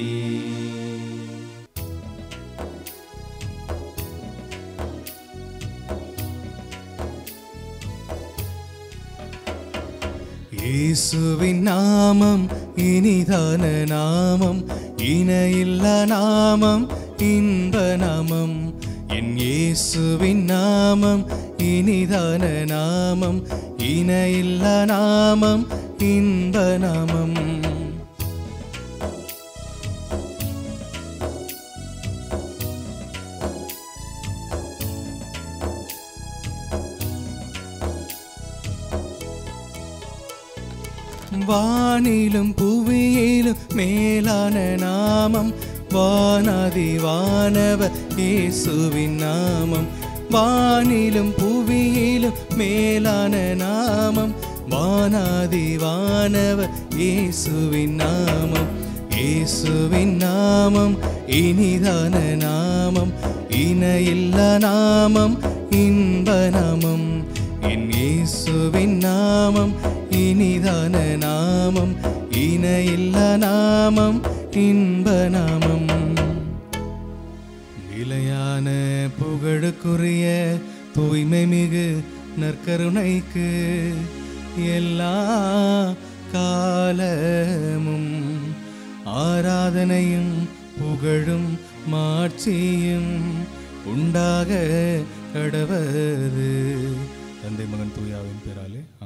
இயேசுவின் நாமம் இனிதான நாமம் இணையில்லா நாமம் இன்ப நாமம் என் இயேசுவின் நாமம் இனிதான நாமம் இணையில்லா நாமம் இன்ப நாமம் வானிலும் புவியிலும் மேலான நாமம் வானாதி வானவ இயேசுவின் நாமம் வானிலும் புவியிலும் மேலான நாமம் வானாதி வானவ இயேசுவின் நாமம் இயேசுவின் நாமம் இனிதான நாமம் இணையில்லா நாமம் இன்ப நாமம் என் இயேசுவின் நாமம் இனிதான நாமம் இணையில்லா நாமம் இன்ப நாமம் நிலையான புகழுக்குரிய தூய்மை மிகு நற்கருணைக்கு எல்லா காலமும் ஆராதனையும் புகழும் மாட்சியும் உண்டாக கடவது தந்தை மகன் தூயாவின் பேராலே